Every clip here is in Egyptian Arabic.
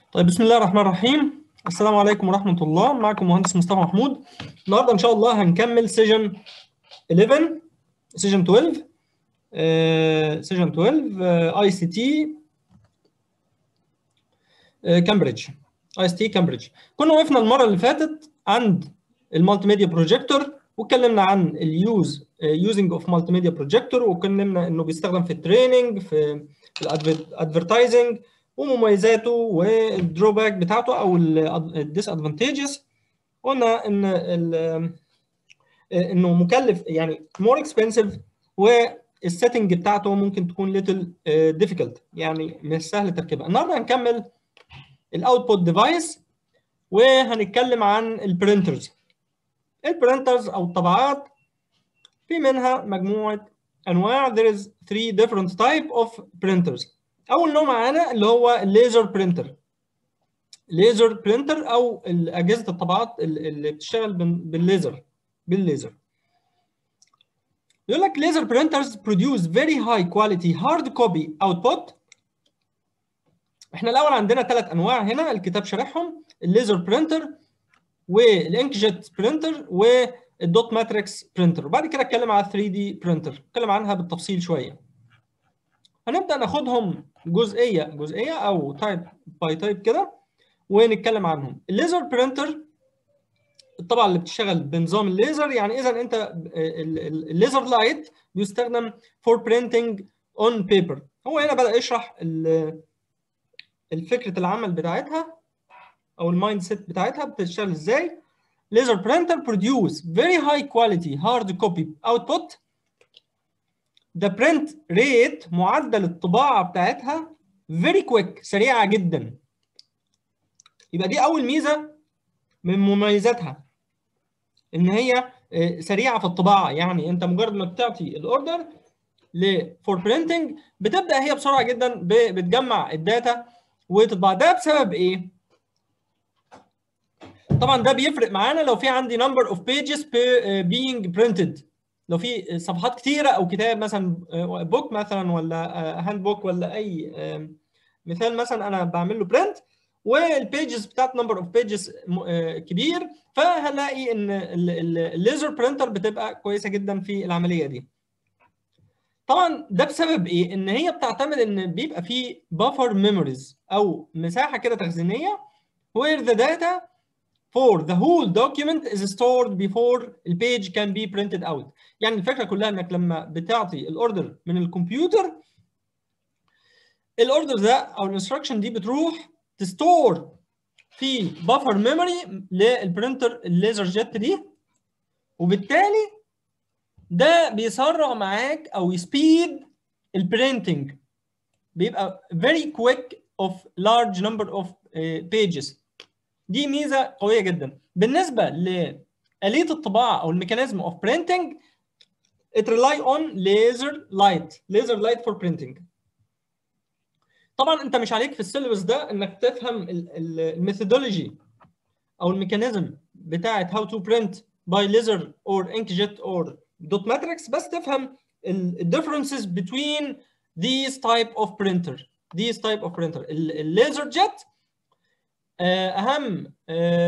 طيب بسم الله الرحمن الرحيم السلام عليكم ورحمة الله معكم مهندس مصطفى محمود النهارده إن شاء الله هنكمل سيجن 11 سيجن 12 آه، سيجن 12 اي سي تي كامبريدج اي سي تي كامبريدج كنا وقفنا المرة اللي فاتت عند المالتي ميديا بروجيكتور واتكلمنا عن اليوز يوزنج اوف مالتي ميديا بروجيكتور واتكلمنا انه بيستخدم في التريننج في الادفرتايزنج ومميزاته والدروباك بتاعته او الديس ادفانتجز قلنا ان انه مكلف يعني مور اكسبنسيف والسيتنج بتاعته ممكن تكون ليتل ديفيكلت يعني مش سهل تركيبها النهارده هنكمل الاوتبوت ديفايس وهنتكلم عن البرنترز البرنترز او الطبعات في منها مجموعه انواع there is three different type of printers اول نوع معانا اللي هو الليزر برينتر ليزر برينتر او اجهزه الطبعات اللي بتشتغل بالليزر بالليزر يقول لك laser printers produce very high quality hard copy output احنا الاول عندنا ثلاث انواع هنا الكتاب شارحهم الليزر برينتر والانكجيت برينتر والدوت ماتريكس برينتر وبعد كده اتكلم على 3 دي برينتر اتكلم عنها بالتفصيل شويه هنبدا ناخدهم جزئيه جزئيه او تايب باي تايب كده ونتكلم عنهم الليزر برينتر طبعا اللي بتشتغل بنظام الليزر يعني اذا انت الليزر لايت بيستخدم فور برينتنج اون بيبر هو هنا بدا يشرح الفكره العمل بتاعتها او المايند سيت بتاعتها بتشتغل ازاي laser printer produce very high quality hard copy output the print rate معدل الطباعه بتاعتها very quick سريعه جدا يبقى دي اول ميزه من مميزاتها ان هي سريعه في الطباعه يعني انت مجرد ما بتعطي الاوردر ل فور برينتنج بتبدا هي بسرعه جدا بتجمع الداتا وتطبع ده بسبب ايه طبعا ده بيفرق معانا لو في عندي number of pages being printed لو في صفحات كتيره او كتاب مثلا بوك مثلا ولا هاند بوك ولا اي مثال مثلا انا بعمل له برنت والبيجز بتاعت نمبر اوف بيجز كبير فهنلاقي ان الليزر برينتر بتبقى كويسه جدا في العمليه دي طبعا ده بسبب ايه ان هي بتعتمد ان بيبقى في بافر ميموريز او مساحه كده تخزينيه where the data for the whole document is stored before the page can be printed out يعني الفكره كلها انك لما بتعطي الاوردر من الكمبيوتر الاوردر ده او الانستراكشن دي بتروح تستور في بفر ميموري للبرنتر الليزر جيت دي وبالتالي ده بيسرع معاك او يسبيد البرينتنج بيبقى very quick of large number of uh, pages دي ميزه قويه جدا بالنسبه لآلية الطباعه او الميكانيزم اوف برينتنج it rely on laser light laser light for printing طبعا انت مش عليك في السيلبس ده انك تفهم الميثودولوجي او الميكانيزم بتاعت how to print by laser or inkjet or dot matrix بس تفهم ال differences between these type of printer these type of printer الليزر جيت اهم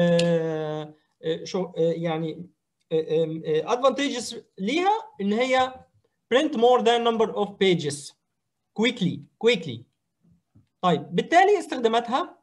شو يعني advantages ليها ان هي print more than number of pages quickly quickly طيب بالتالي استخداماتها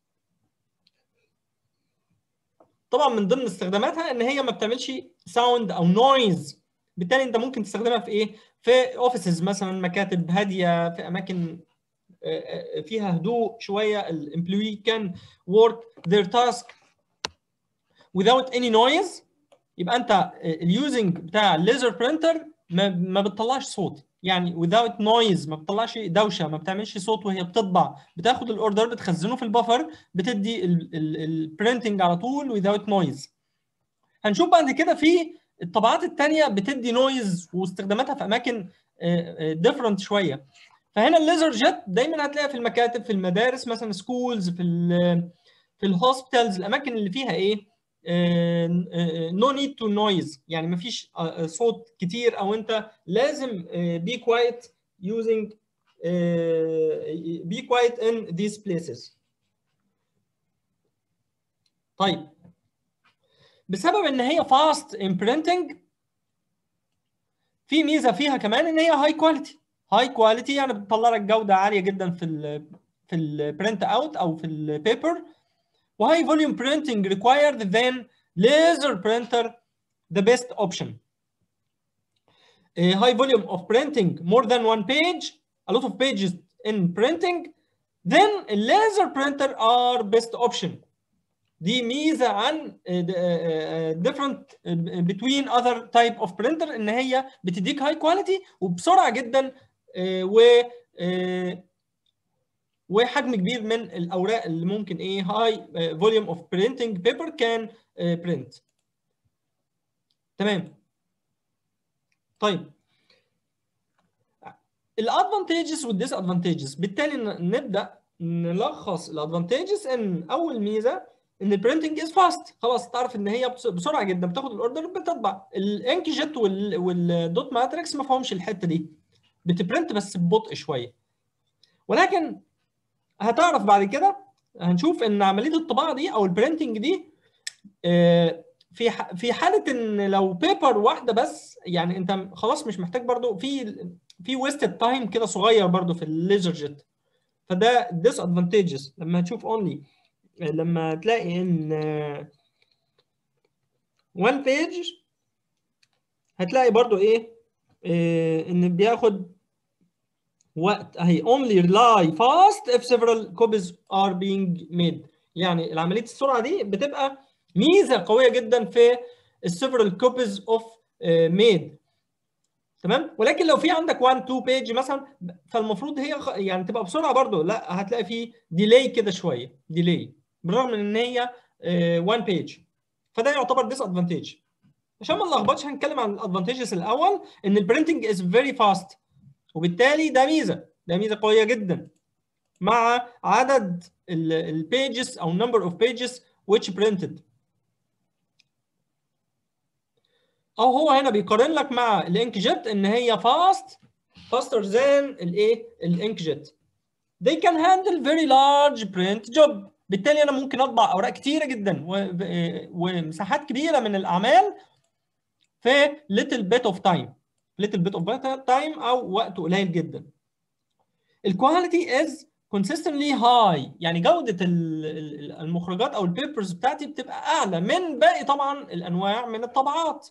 طبعا من ضمن استخداماتها ان هي ما بتعملش ساوند او نويز بالتالي انت ممكن تستخدمها في ايه في اوفيسز مثلا مكاتب هاديه في اماكن فيها هدوء شويه الامبلوي كان work their task without any noise يبقى انت اليوزنج بتاع الليزر برينتر ما, ما بتطلعش صوت يعني without noise ما بتطلعش دوشه ما بتعملش صوت وهي بتطبع بتاخد الاوردر بتخزنه في البفر بتدي البرينتنج على طول without noise هنشوف بعد كده في الطبعات الثانيه بتدي نويز واستخداماتها في اماكن ديفرنت شويه فهنا الليزر جيت دايما هتلاقيها في المكاتب في المدارس مثلا سكولز في ال في الهوسبيتالز الاماكن اللي فيها ايه نو نيد تو نويز يعني ما فيش صوت كتير او انت لازم بي كوايت using بي كوايت in these places طيب بسبب ان هي فاست ان برينتنج في ميزه فيها كمان ان هي هاي كواليتي هاي كواليتي يعني بتطلع لك جوده عاليه جدا في ال في البرنت اوت او في البيبر وهاي فوليوم برينتنج required then laser printer the best option a high volume of printing more than one page a lot of pages in printing then a laser printer are best option دي ميزه عن different between other type of printer ان هي بتديك هاي كواليتي وبسرعه جدا و وحجم كبير من الاوراق اللي ممكن ايه هاي فوليوم اوف برينتنج بيبر كان برنت تمام طيب الادفانتجز والديس ادفانتجز بالتالي نبدا نلخص الادفانتجز ان اول ميزه ان البرنتنج از فاست خلاص تعرف ان هي بسرعه جدا بتاخد الاوردر بتطبع الانك جيت والدوت ماتريكس ما فيهمش الحته دي بتبرنت بس ببطء شويه ولكن هتعرف بعد كده هنشوف ان عمليه الطباعه دي او البرنتنج دي في في حاله ان لو بيبر واحده بس يعني انت خلاص مش محتاج برضو في في ويستد تايم كده صغير برضو في الليزر جيت فده ديس ادفانتجز لما تشوف اونلي لما تلاقي ان وان بيج هتلاقي برضو ايه, إيه ان بياخد وقت اهي only rely fast if several copies are being made يعني العمليه السرعه دي بتبقى ميزه قويه جدا في several copies of uh, made تمام ولكن لو في عندك 1 2 بيج مثلا فالمفروض هي يعني تبقى بسرعه برضو لا هتلاقي في ديلي كده شويه ديلي بالرغم من ان هي 1 بيج فده يعتبر ديس ادفانتج عشان ما نلخبطش هنتكلم عن الادفانتجز الاول ان البرنتنج از فيري فاست وبالتالي ده ميزه ده ميزه قويه جدا مع عدد البيجز او number of pages which printed او هو هنا بيقارن لك مع الانك جيت ان هي فاست faster than الايه الانك جيت they can handle very large print job بالتالي انا ممكن اطبع اوراق كتيره جدا ومساحات كبيره من الاعمال في little bit of time little bit of time او وقت قليل جدا الكواليتي از consistently high يعني جوده المخرجات او البيبرز بتاعتي بتبقى اعلى من باقي طبعا الانواع من الطبعات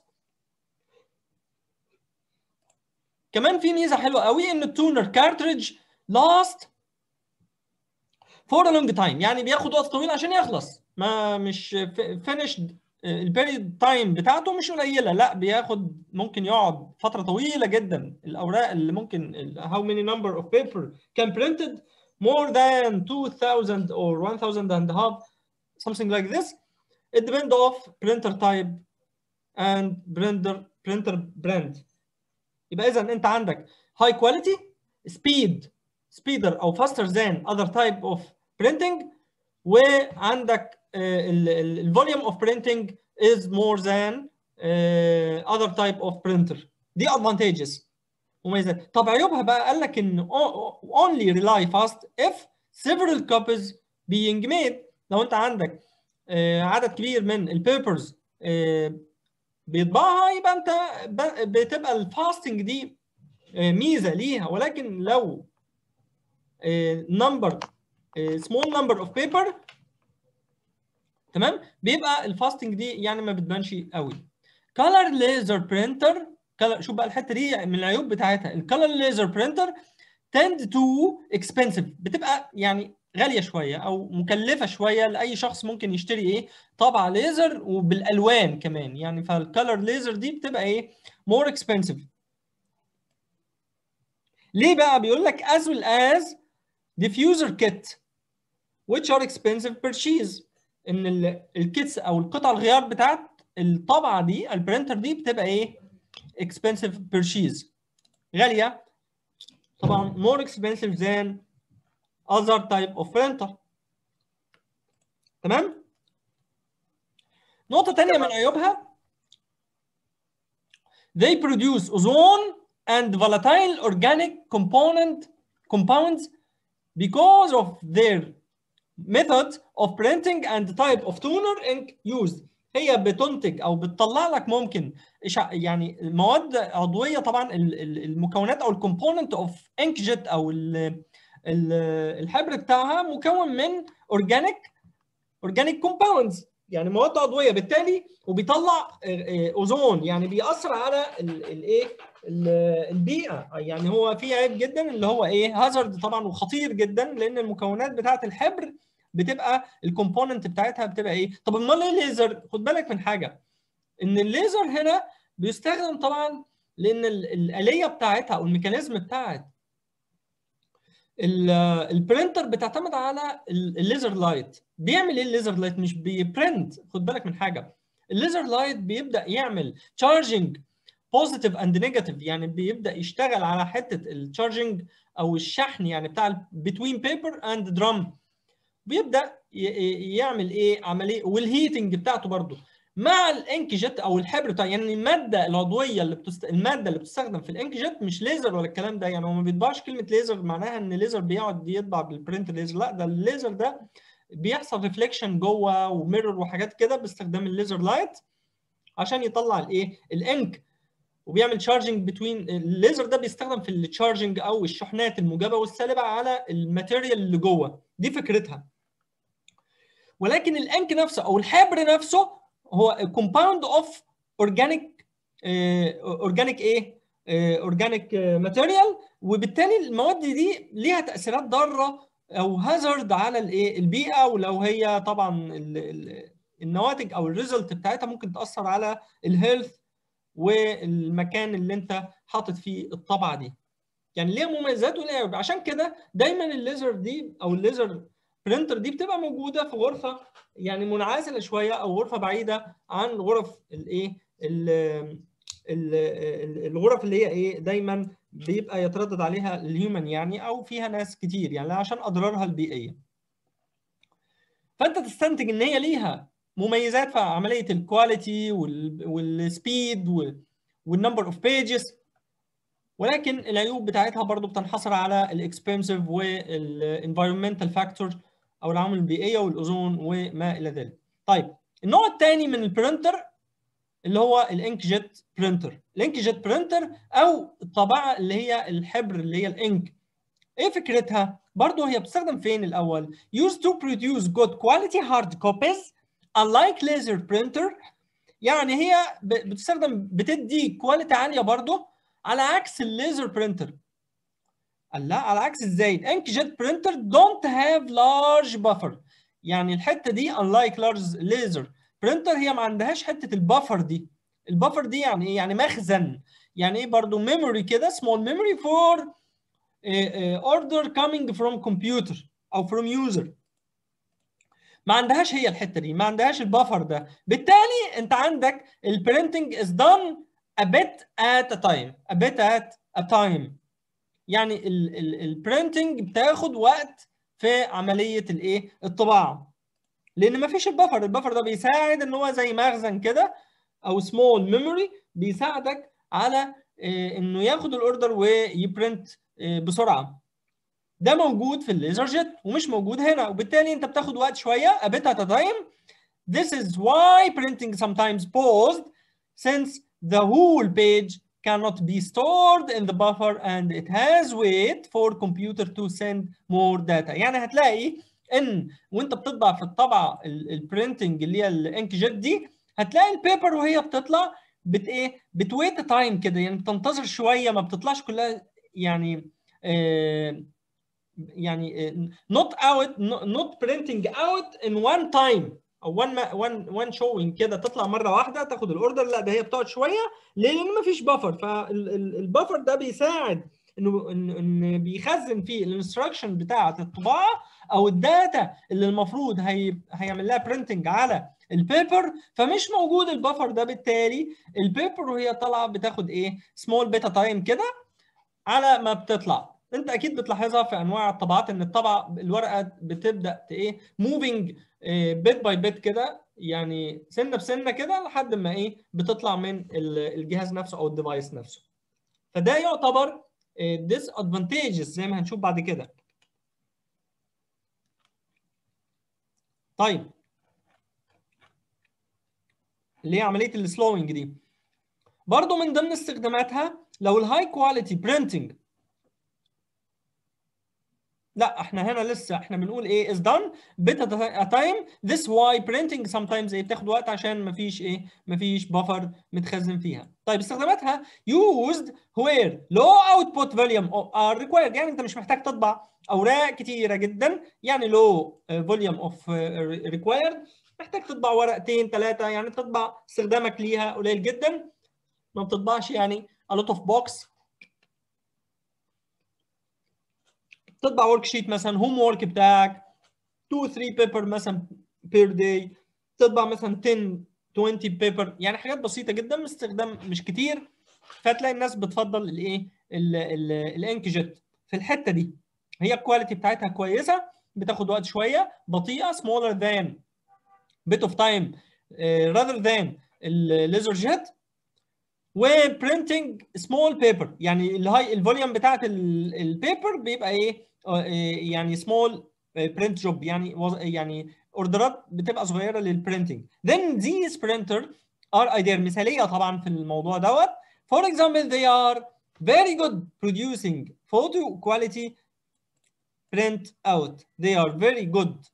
كمان في ميزه حلوه قوي ان التونر كارتريج لاست فور ا لونج تايم يعني بياخد وقت طويل عشان يخلص ما مش فينيشد البيريد تايم بتاعته مش قليله لا بياخد ممكن يقعد فتره طويله جدا الاوراق اللي ممكن how many number of paper can printed more than 2000 or 1000 and a half something like this it depends of printer type and printer printer brand يبقى اذا انت عندك high quality speed speeder او faster than other type of printing وعندك الفوليوم اوف printing is more than uh, other type of printer دي advantages مميزات طب عيوبها بقى قال لك ان only rely fast if several copies being made لو انت عندك uh, عدد كبير من البيبرز uh, بيطبعها يبقى انت بتبقى الفاستنج دي ميزه ليها ولكن لو نمبر سمول نمبر اوف بيبر تمام بيبقى الفاستنج دي يعني ما بتبانش قوي كولر ليزر برينتر شوف بقى الحته دي من العيوب بتاعتها الكولر ليزر برينتر تند تو اكسبنسيف بتبقى يعني غاليه شويه او مكلفه شويه لاي شخص ممكن يشتري ايه طبعه ليزر وبالالوان كمان يعني فالكولر ليزر دي بتبقى ايه مور اكسبنسيف ليه بقى بيقول لك as well as diffuser kit which are expensive purchase ان الكيتس او القطع الغيار بتاعت الطبعه دي البرينتر دي بتبقى ايه expensive purchase غاليه طبعا more expensive than other type of printer تمام نقطه ثانيه من عيوبها they produce ozone and volatile organic component compounds because of their method of printing and type of toner ink used هي بتنتج او بتطلع لك ممكن يعني مواد عضويه طبعا المكونات او الكومبوننت اوف انك جيت او الحبر بتاعها مكون من اورجانيك اورجانيك كومباوندز يعني مواد عضويه بالتالي وبيطلع اوزون يعني بيأثر على الايه البيئه يعني هو في عيب جدا اللي هو ايه هازارد طبعا وخطير جدا لان المكونات بتاعه الحبر بتبقى الكومبوننت بتاعتها بتبقى ايه طب امال ايه الليزر خد بالك من حاجه ان الليزر هنا بيستخدم طبعا لان الاليه بتاعتها او الميكانيزم بتاعت البرينتر بتعتمد على الليزر لايت بيعمل ايه الليزر لايت مش بيبرنت خد بالك من حاجه الليزر لايت بيبدا يعمل تشارجنج بوزيتيف اند نيجاتيف يعني بيبدا يشتغل على حته التشارجنج او الشحن يعني بتاع بتوين بيبر اند درام بيبدا يعمل ايه عمليه والهيتنج بتاعته برضو مع الانك جيت او الحبر بتاع يعني الماده العضويه اللي بتست... الماده اللي بتستخدم في الانك جيت مش ليزر ولا الكلام ده يعني هو ما بيطبعش كلمه ليزر معناها ان ليزر بيقعد يطبع بالبرنت ليزر لا ده الليزر ده بيحصل ريفليكشن جوه وميرور وحاجات كده باستخدام الليزر لايت عشان يطلع الايه الانك وبيعمل تشارجنج بتوين الليزر ده بيستخدم في التشارجنج او الشحنات الموجبه والسالبه على الماتيريال اللي جوه دي فكرتها ولكن الانك نفسه او الحبر نفسه هو كومباوند اوف اورجانيك اورجانيك ايه اورجانيك ماتيريال وبالتالي المواد دي ليها تاثيرات ضاره او هازارد على الايه البيئه ولو هي طبعا النواتج او الريزلت بتاعتها ممكن تاثر على الهيلث والمكان اللي انت حاطط فيه الطبعه دي يعني ليها مميزات وليها عيوب عشان كده دايما الليزر دي او الليزر برينتر دي بتبقى موجوده في غرفه يعني منعزله شويه او غرفه بعيده عن غرف الايه الغرف اللي هي ايه دايما بيبقى يتردد عليها الهيومن يعني او فيها ناس كتير يعني عشان اضرارها البيئيه فانت تستنتج ان هي ليها مميزات في عمليه الكواليتي والسبيد والنمبر اوف بيجز ولكن العيوب بتاعتها برضو بتنحصر على الاكسبنسيف والانفايرمنتال فاكتور او العوامل البيئيه والاوزون وما الى ذلك. طيب النوع الثاني من البرنتر اللي هو الانك جيت برنتر. الانك جيت برنتر او الطابعه اللي هي الحبر اللي هي الانك. ايه فكرتها؟ برضه هي بتستخدم فين الاول؟ used to produce good quality hard copies unlike laser printer يعني هي بتستخدم بتدي كواليتي عاليه برضه على عكس الليزر برينتر لا على عكس ازاي الانك جيت برينتر دونت هاف لارج بافر يعني الحته دي unlike لارج ليزر برينتر هي ما عندهاش حته البافر دي البافر دي يعني ايه يعني مخزن يعني ايه برضو ميموري كده سمول ميموري فور اوردر كامينج فروم كمبيوتر او فروم يوزر ما عندهاش هي الحته دي ما عندهاش البافر ده بالتالي انت عندك البرينتنج از done a bit at a time a bit at a time يعني البرينتنج بتاخد وقت في عمليه الايه الطباعه لان ما فيش البفر البفر ده بيساعد ان هو زي مخزن كده او سمول ميموري بيساعدك على انه ياخد الاوردر ويبرنت بسرعه ده موجود في الليزر جيت ومش موجود هنا وبالتالي انت بتاخد وقت شويه a bit at a time this is why printing sometimes paused since the whole page cannot be stored in the buffer and it has wait for computer to send more data يعني هتلاقي ان وانت بتطبع في الطبعه البرينتنج اللي هي الانك جيت دي هتلاقي البيبر وهي بتطلع بت ايه بتويت تايم كده يعني بتنتظر شويه ما بتطلعش كلها يعني آه يعني not out not printing out in one time او one one one showing كده تطلع مره واحده تاخد الاوردر لا ده هي بتقعد شويه ليه؟ لان ما فيش بفر فالبفر ده بيساعد انه ان بيخزن فيه الانستراكشن بتاعه الطباعه او الداتا اللي المفروض هي هيعمل لها برينتنج على البيبر فمش موجود البفر ده بالتالي البيبر وهي طالعه بتاخد ايه سمول بيتا تايم كده على ما بتطلع انت اكيد بتلاحظها في انواع الطبعات ان الطبعه الورقه بتبدا ايه موفينج بيت باي بيت كده يعني سنه بسنه كده لحد ما ايه بتطلع من الجهاز نفسه او الديفايس نفسه فده يعتبر ديس ادفانتجز زي ما هنشوف بعد كده طيب اللي هي عمليه السلوينج دي برضو من ضمن استخداماتها لو الهاي كواليتي برينتنج لا احنا هنا لسه احنا بنقول ايه is done bit at a time this why printing sometimes ايه بتاخد وقت عشان مفيش ايه مفيش بفر متخزن فيها طيب استخداماتها used where low output volume are required يعني انت مش محتاج تطبع اوراق كتيره جدا يعني low volume of required محتاج تطبع ورقتين ثلاثه يعني تطبع استخدامك ليها قليل جدا ما بتطبعش يعني a lot of box تطبع ورك شيت مثلا هوم ورك بتاعك 2 3 بيبر مثلا بير داي تطبع مثلا 10 20 بيبر يعني حاجات بسيطه جدا باستخدام مش كتير فتلاقي الناس بتفضل الايه الانك جيت في الحته دي هي الكواليتي بتاعتها كويسه بتاخد وقت شويه بطيئه smaller than bit of time uh, rather than الليزر جيت وبرنتنج سمول بيبر يعني الهاي الفوليوم بتاعت البيبر بيبقى ايه يعني سمول برنت جوب يعني يعني اوردرات بتبقى صغيره للبرنتنج then these printer are ideal مثاليه طبعا في الموضوع دوت for example they are very good producing photo quality print out they are very good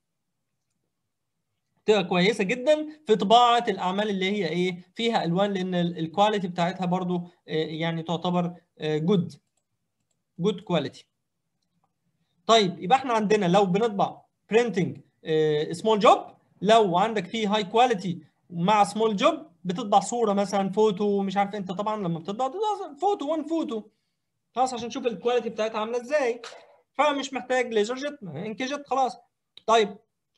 تبقى كويسه جدا في طباعه الاعمال اللي هي ايه فيها الوان لان الكواليتي بتاعتها برضو يعني تعتبر جود جود كواليتي طيب يبقى احنا عندنا لو بنطبع برينتنج سمول جوب لو عندك فيه هاي كواليتي مع سمول جوب بتطبع صوره مثلا فوتو مش عارف انت طبعا لما بتطبع فوتو وان فوتو خلاص عشان تشوف الكواليتي بتاعتها عامله ازاي فمش محتاج ليزر جيت انك جيت خلاص طيب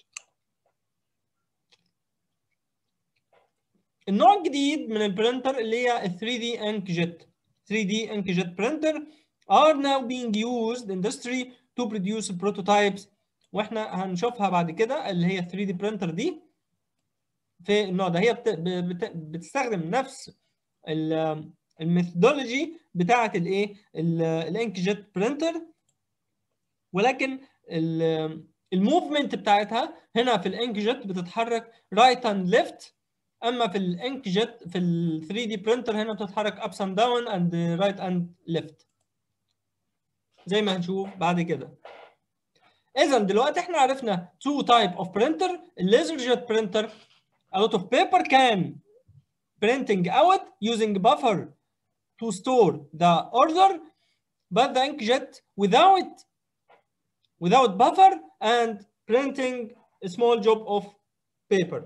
النوع الجديد من البرينتر اللي هي 3 دي انكجيت 3 دي انكجيت برينتر are now being used industry to produce prototypes واحنا هنشوفها بعد كده اللي هي 3 دي برينتر دي في النوع ده هي بت... بت... بتستخدم نفس الميثودولوجي بتاعه الايه الانكجيت برينتر ولكن الموفمنت بتاعتها هنا في الانكجيت بتتحرك رايت اند ليفت اما في الانك جيت في ال 3 دي برينتر هنا بتتحرك ابس اند داون اند رايت اند ليفت زي ما هنشوف بعد كده اذا دلوقتي احنا عرفنا two type of printer الليزر جيت printer a lot of paper can printing out using buffer to store the order but the inkjet without without buffer and printing a small job of paper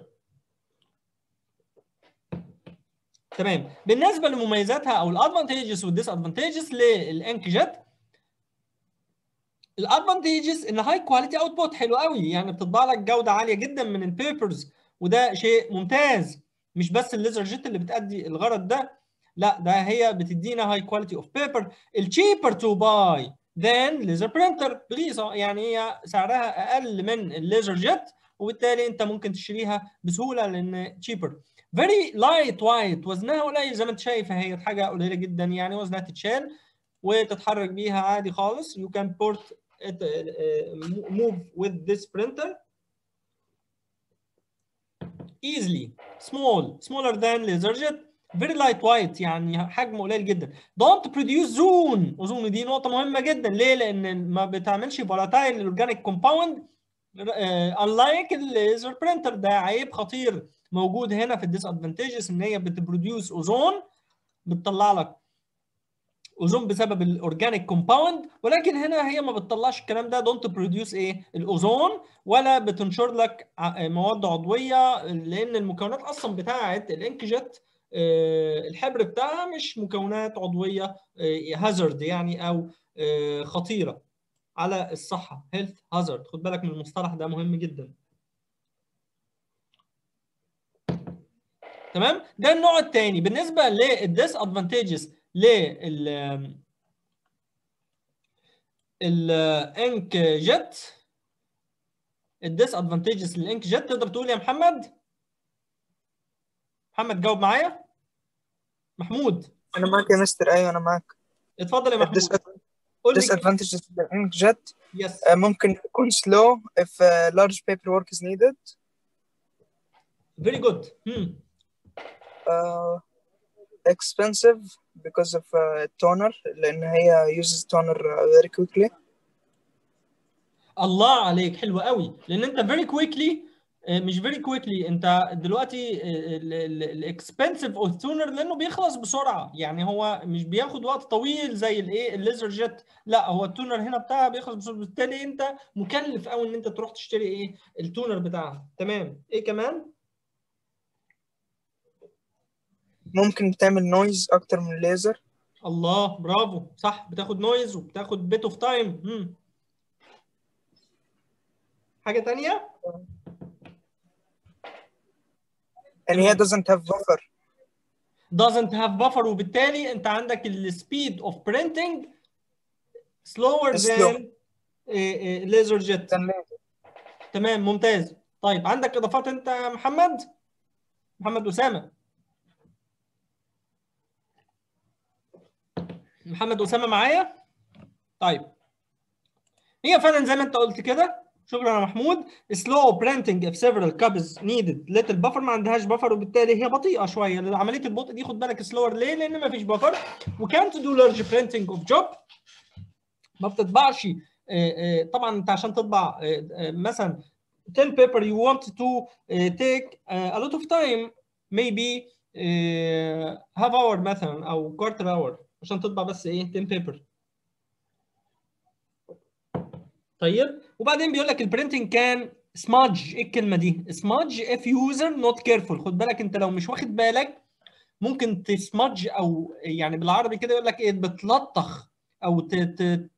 تمام بالنسبه لمميزاتها او الادفانتجز والديس ادفانتجز للانك جيت الادفانتجز ان هاي كواليتي اوتبوت حلو قوي يعني بتطبع لك جوده عاليه جدا من البيبرز وده شيء ممتاز مش بس الليزر جيت اللي بتأدي الغرض ده لا ده هي بتدينا هاي كواليتي اوف بيبر التشيبر تو باي ذان ليزر برينتر رخيصه يعني هي سعرها اقل من الليزر جيت وبالتالي انت ممكن تشتريها بسهوله لان تشيبر فيري لايت وايت وزنها قليل زي ما انت شايف هي حاجه قليله جدا يعني وزنها تتشال وتتحرك بيها عادي خالص you can port it, uh, move with this printer easily small smaller than laserjet very light weight يعني حجمه قليل جدا don't produce zone ozone دي نقطة مهمة جدا ليه؟ لأن ما بتعملش volatile organic compound uh, unlike الليزر برينتر ده عيب خطير موجود هنا في الديس ادفانتجز ان هي بتبروديوس اوزون بتطلع لك اوزون بسبب الاورجانيك كومباوند ولكن هنا هي ما بتطلعش الكلام ده دونت بروديوس ايه الاوزون ولا بتنشر لك مواد عضويه لان المكونات اصلا بتاعه الانكجيت الحبر بتاعها مش مكونات عضويه هازارد يعني او خطيره على الصحه هيلث هازارد خد بالك من المصطلح ده مهم جدا تمام ده النوع الثاني بالنسبه للديس ادفانتجز لل الانك جيت الديس ادفانتجز للانك جيت تقدر تقول يا محمد محمد جاوب معايا محمود انا معاك يا مستر ايوه انا معاك اتفضل يا محمود قول ديس ادفانتجز للانك جيت يس ممكن يكون slow if uh, large paperwork is needed very good hmm. uh, expensive because of uh, toner لأن هي uses toner uh, very quickly الله عليك حلو قوي لان انت فيري كويكلي مش فيري كويكلي انت دلوقتي الاكسبنسيف اوف تونر لانه بيخلص بسرعه يعني هو مش بياخد وقت طويل زي الايه الليزر جيت لا هو التونر هنا بتاعها بيخلص بسرعه بالتالي انت مكلف قوي ان انت تروح تشتري ايه التونر بتاعها تمام ايه كمان ممكن بتعمل نويز أكتر من الليزر الله برافو صح بتاخد نويز وبتاخد بيت اوف تايم حاجه تانية and هي doesn't have buffer doesn't have buffer وبالتالي انت عندك السبيد اوف printing slower Slow. than laser jet than laser تمام ممتاز طيب عندك اضافات انت يا محمد محمد اسامه محمد اسامه معايا طيب هي فعلا زي ما انت قلت كده شكرا يا محمود slow printing if several copies needed little buffer ما عندهاش بفر وبالتالي هي بطيئه شويه عمليه البطء دي خد بالك slower ليه؟ لان ما فيش بفر وكانت do large printing of job ما بتطبعش آه، آه، طبعا انت عشان تطبع آه، آه، مثلا 10 paper you want to uh, take uh, a lot of time maybe uh, half hour مثلا او quarter hour عشان تطبع بس ايه 10 paper طيب وبعدين بيقول لك البرنتنج كان سمادج ايه الكلمه دي سمادج اف يوزر نوت كيرفول خد بالك انت لو مش واخد بالك ممكن تسمادج او يعني بالعربي كده يقول لك ايه بتلطخ او ت... ت...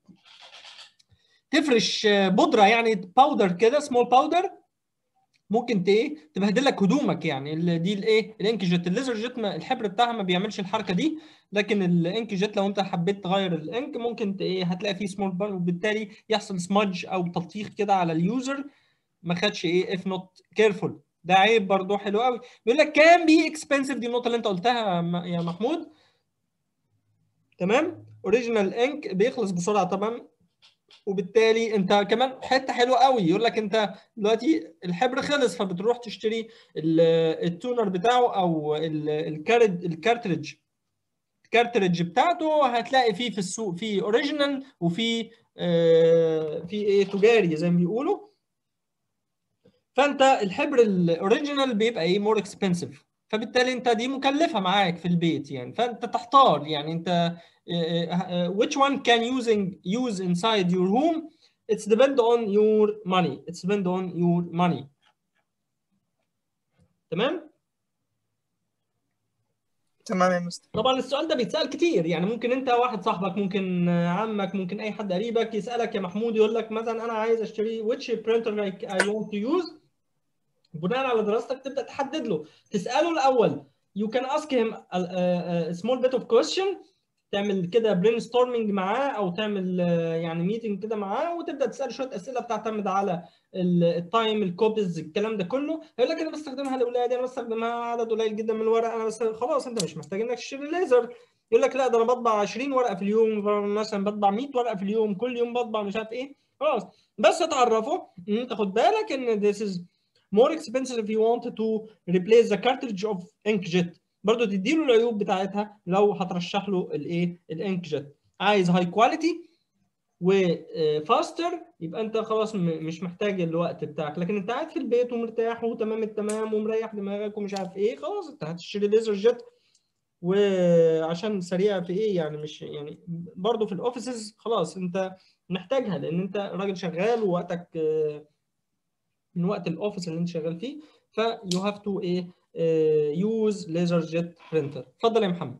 تفرش بودره يعني باودر كده سمول باودر ممكن ت ايه تبهدل لك هدومك يعني ال- دي الايه الانك جيت الليزر جيت ما- الحبر بتاعها ما بيعملش الحركه دي لكن الانك جيت لو انت حبيت تغير الانك ممكن ت- ايه هتلاقي فيه سمول بار وبالتالي يحصل سمادج او تلطيخ كده على اليوزر ما خدش ايه اف نوت كيرفول ده عيب برضه حلو قوي بيقول لك كان بي اكسبنسيف دي النقطه اللي انت قلتها يا م- يا محمود تمام اوريجينال انك بيخلص بسرعه طبعا وبالتالي انت كمان حته حلوه قوي يقول لك انت دلوقتي الحبر خلص فبتروح تشتري ال- التونر بتاعه او ال- الكارد الكارتريج الكارتريج بتاعته هتلاقي فيه في السوق فيه اوريجينال وفي آه، في ايه تجاري زي ما بيقولوا فانت الحبر الاوريجينال بيبقى ايه مور اكسبنسيف فبالتالي انت دي مكلفه معاك في البيت يعني فانت تحتار يعني انت uh, uh, which one can using use inside your home it's depend on your money it's depend on your money تمام تمام يا مستر طبعا السؤال ده بيتسال كتير يعني ممكن انت واحد صاحبك ممكن عمك ممكن اي حد قريبك يسالك يا محمود يقول لك مثلا انا عايز اشتري which printer I, I want to use بناء على دراستك تبدا تحدد له تساله الاول you can ask him a, a, a small bit of question تعمل كده برين ستورمنج معاه او تعمل آه، يعني ميتنج كده معاه وتبدا تساله شويه اسئله بتعتمد على ال- التايم الكوبيز الكلام ده كله هيقول لك انا بستخدمها لاولادي انا بستخدمها عدد قليل جدا من الورق انا بس خلاص انت مش محتاج انك تشتري ليزر يقول لك لا ده انا بطبع 20 ورقه في اليوم مثلا بطبع 100 ورقه في اليوم كل يوم بطبع مش عارف ايه خلاص بس تعرفه ان انت خد بالك ان this is more expensive if you want to replace the cartridge of inkjet برضه تديله العيوب بتاعتها لو هترشح له الايه الانكجت عايز هاي كواليتي وفاستر يبقى انت خلاص م- مش محتاج الوقت بتاعك لكن انت قاعد في البيت ومرتاح وتمام التمام ومريح دماغك ومش عارف ايه خلاص انت هتشتري ليزر جيت وعشان سريع في ايه يعني مش يعني برضه في الاوفيسز خلاص انت محتاجها لان انت راجل شغال ووقتك آه، من وقت الاوفيس اللي انت شغال فيه ف you have to ايه يوز ليزر جيت برينتر اتفضل يا محمد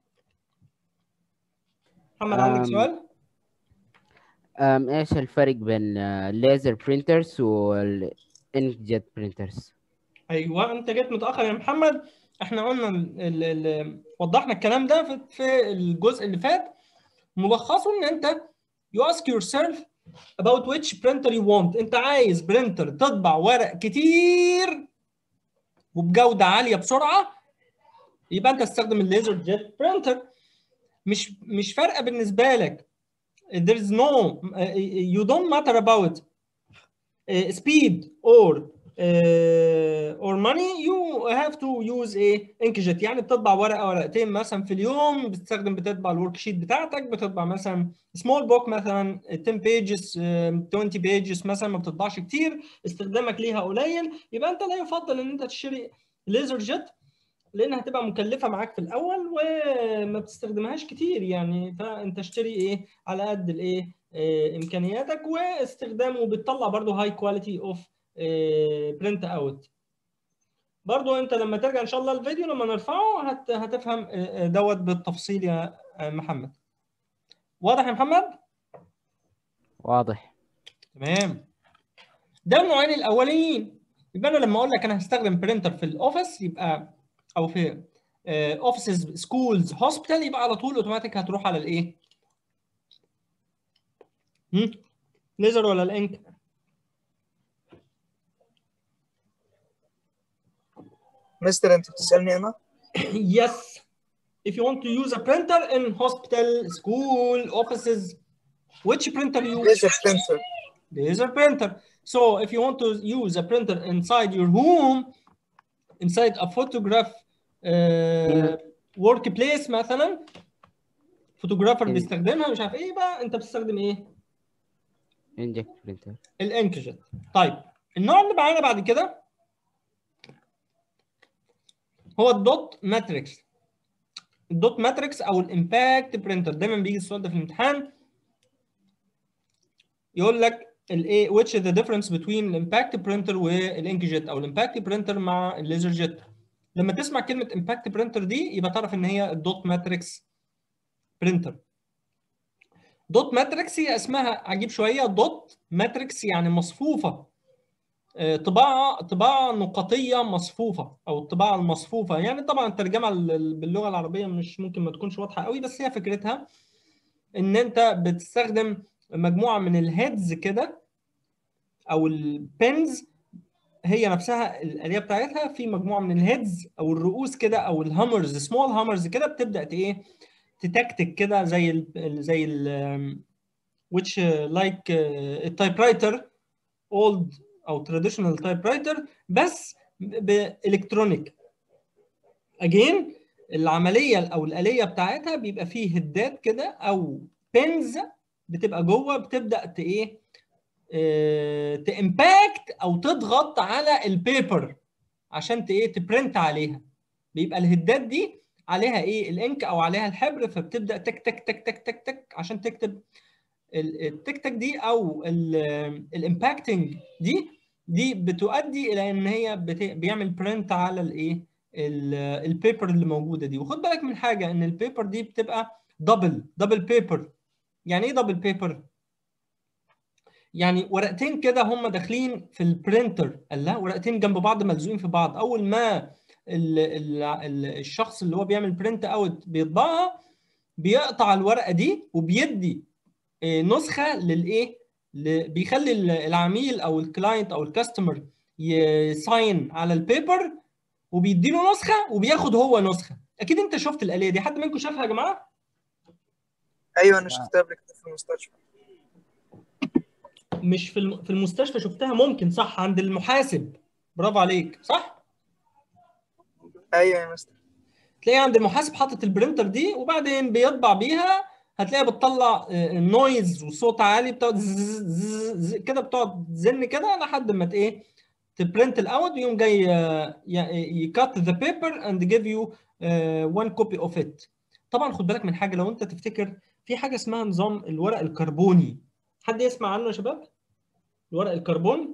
محمد عندك أم، سؤال أم ايش الفرق بين الليزر برينترز والانك جيت برينترز ايوه انت جيت متاخر يا محمد احنا قلنا ال ال ال وضحنا الكلام ده في, في الجزء اللي فات ملخصه ان انت you ask yourself about which printer you want انت عايز برينتر تطبع ورق كتير وبجوده عاليه بسرعه يبقى انت تستخدم الليزر جيت برينتر مش مش فارقه بالنسبه لك there is no uh, you don't matter about uh, speed or uh, or money you have to use ايه انكجت يعني بتطبع ورقه ورقتين مثلا في اليوم بتستخدم بتطبع الورك شيت بتاعتك بتطبع مثلا سمول بوك مثلا 10 بيجز 20 بيجز مثلا ما بتطبعش كتير استخدامك ليها قليل يبقى انت لا يفضل ان انت تشتري ليزر جيت لانها هتبقى مكلفه معاك في الاول وما بتستخدمهاش كتير يعني فانت اشتري ايه على قد الايه إيه امكانياتك واستخدامه بتطلع برضو هاي كواليتي اوف برنت اوت برضو انت لما ترجع ان شاء الله الفيديو لما نرفعه هت هتفهم دوت بالتفصيل يا محمد واضح يا محمد واضح تمام ده النوعين الاولين يبقى انا لما اقول لك انا هستخدم برينتر في الاوفيس يبقى او في اوفيسز سكولز هوسبيتال يبقى على طول اوتوماتيك هتروح على الايه ليزر ولا الانك مستر انت بتسالني انا yes if you want to use a printer in hospital school offices which printer you use ليزر برينتر laser printer so if you want to use a printer inside your home inside a photograph uh, workplace مثلا فوتوغرافر إيه. بيستخدمها مش عارف ايه بقى انت بتستخدم ايه انجكت برينتر الانكجت طيب النوع اللي معانا بعد كده هو الدوت ماتريكس الدوت ماتريكس او الامباكت برينتر دايما بيجي السؤال ده في الامتحان يقول لك الايه which is the difference between الامباكت برينتر والانكجت او الامباكت برينتر مع الليزر جيت لما تسمع كلمه امباكت برينتر دي يبقى تعرف ان هي الدوت ماتريكس برينتر دوت ماتريكس هي اسمها عجيب شويه دوت ماتريكس يعني مصفوفه آه، طباعه طباعه نقطيه مصفوفه او الطباعه المصفوفه يعني طبعا الترجمه ال- باللغه العربيه مش ممكن ما تكونش واضحه قوي بس هي فكرتها ان انت بتستخدم مجموعه من الهيدز كده او البنز هي نفسها الاليه بتاعتها في مجموعه من الهيدز او الرؤوس كده او الهامرز سمول هامرز كده بتبدا ت- ايه تتكتك كده زي ال زي ال which like التايب رايتر اولد او تراديشنال تايب رايتر بس بالكترونيك اجين العمليه او الاليه بتاعتها بيبقى فيه هدات كده او بنز بتبقى جوه بتبدا ت ايه تامباكت او تضغط على البيبر عشان ت ايه تبرنت عليها بيبقى الهدات دي عليها ايه الانك او عليها الحبر فبتبدا تك تك تك تك تك تك عشان تكتب ال- التك تك دي او الامباكتنج دي دي بتؤدي الى ان هي بت- بيعمل برنت على الايه البيبر اللي موجوده دي وخد بالك من حاجه ان البيبر دي بتبقى دبل دبل بيبر يعني ايه دبل بيبر يعني ورقتين كده هم داخلين في البرينتر لا ورقتين جنب بعض ملزوقين في بعض اول ما ال ال ال الشخص اللي هو بيعمل برنت اوت بيطبعها بيقطع الورقه دي وبيدي آه، نسخه للايه ل- بيخلي ال- العميل او الكلاينت او الكاستمر يساين على البيبر وبيدي له نسخه وبياخد هو نسخه اكيد انت شفت الاليه دي حد منكم شافها يا جماعه ايوه انا شفتها قبل كده في المستشفى مش في الم- في المستشفى شفتها ممكن صح عند المحاسب برافو عليك صح ايوه يا مستر تلاقي عند المحاسب حاطط البرينتر دي وبعدين بيطبع بيها هتلاقيها بتطلع نويز وصوت عالي بتقعد زز- زز- زز- كده بتقعد تزن كده لحد ما ت- ايه تبرنت الاوت ويقوم جاي يكات ذا بيبر اند جيف يو وان كوبي اوف ات طبعا خد بالك من حاجه لو انت تفتكر في حاجه اسمها نظام الورق الكربوني حد يسمع عنه يا شباب الورق الكربوني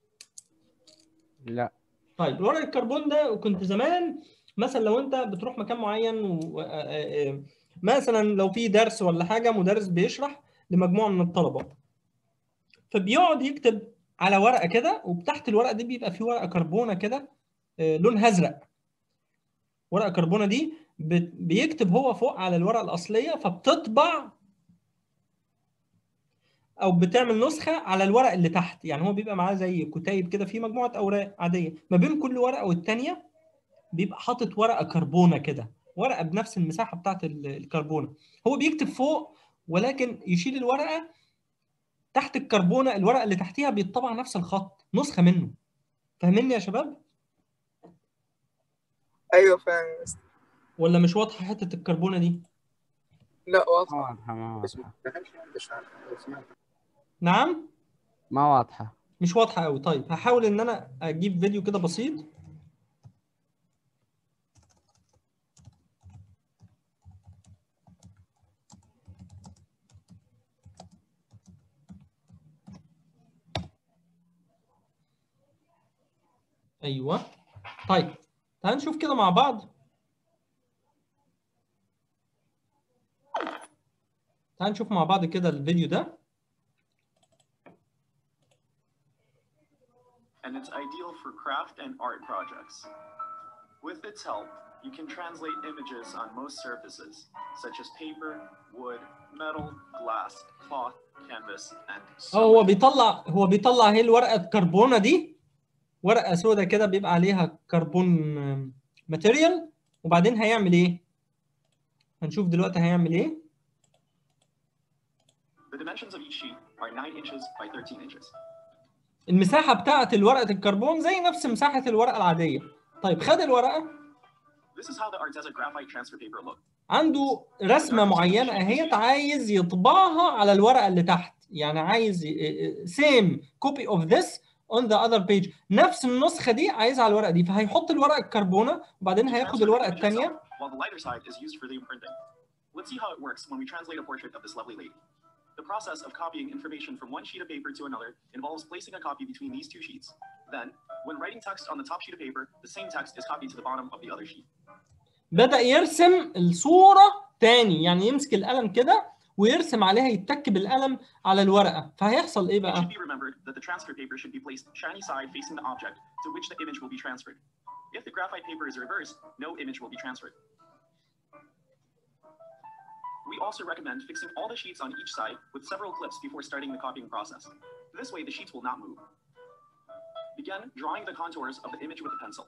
لا طيب الورق الكربون ده كنت زمان مثلا لو انت بتروح مكان معين و... آه، آه، آه، مثلا لو في درس ولا حاجه مدرس بيشرح لمجموعه من الطلبه فبيقعد يكتب على ورقه كده وتحت الورقه دي بيبقى في ورقه كربونه كده آه، لونها ازرق ورقه كربونه دي بت- بيكتب هو فوق على الورقه الاصليه فبتطبع او بتعمل نسخه على الورق اللي تحت يعني هو بيبقى معاه زي كتيب كده في مجموعه اوراق عاديه ما بين كل ورقه والتانيه بيبقى حاطط ورقه كربونه كده ورقه بنفس المساحه بتاعت ال- الكربونه هو بيكتب فوق ولكن يشيل الورقه تحت الكربونه الورقه اللي تحتيها بيطبع نفس الخط نسخه منه فاهميني يا شباب ايوه فاهم يا مستر ولا مش واضحه حته الكربونه دي لا واضح ما واضحة ما واضحة نعم ما واضحة مش واضحه قوي طيب هحاول ان انا اجيب فيديو كده بسيط ايوه طيب تعال نشوف كده مع بعض تعال نشوف مع بعض كده الفيديو ده and it's ideal for craft and art projects. With its help, you can translate images on most surfaces, such as paper, wood, metal, glass, cloth, canvas, and so اه هو much بيطلع هو بيطلع اهي الورقه الكربونه دي ورقه سودة كده بيبقى عليها كربون ماتيريال وبعدين هيعمل ايه؟ هنشوف دلوقتي هيعمل ايه The dimensions of each sheet are 9 inches by 13 inches. المساحه بتاعه الورقه الكربون زي نفس مساحه الورقه العاديه طيب خد الورقه This is how the Arteza graphite transfer paper looked. عنده رسمه معينه اهيت عايز يطبعها على الورقه اللي تحت يعني عايز سيم كوبي اوف ذس اون ذا اذر بيج نفس النسخه دي عايزها على الورقه دي فهيحط الورقه الكربونه وبعدين To هياخد transfer الورقه the image الثانيه itself, while the lighter side is used for the imprinting. Let's see how it works when we translate a portrait of this lovely lady. The process of copying information from one sheet of paper to another involves placing a copy between these two sheets. Then, when writing text on the top sheet of paper, the same text is copied to the bottom of the other sheet. بدأ يرسم الصورة تاني يعني يمسك القلم كده ويرسم عليها يتك بالقلم على الورقة فهيحصل ايه It بقى؟ should be remembered that the transfer paper should be placed shiny side facing the object to which the image will be transferred. If the graphite paper is reversed, no image will be transferred. We also recommend fixing all the sheets on each side with several clips before starting the copying process. This way, the sheets will not move. Begin drawing the contours of the image with a pencil.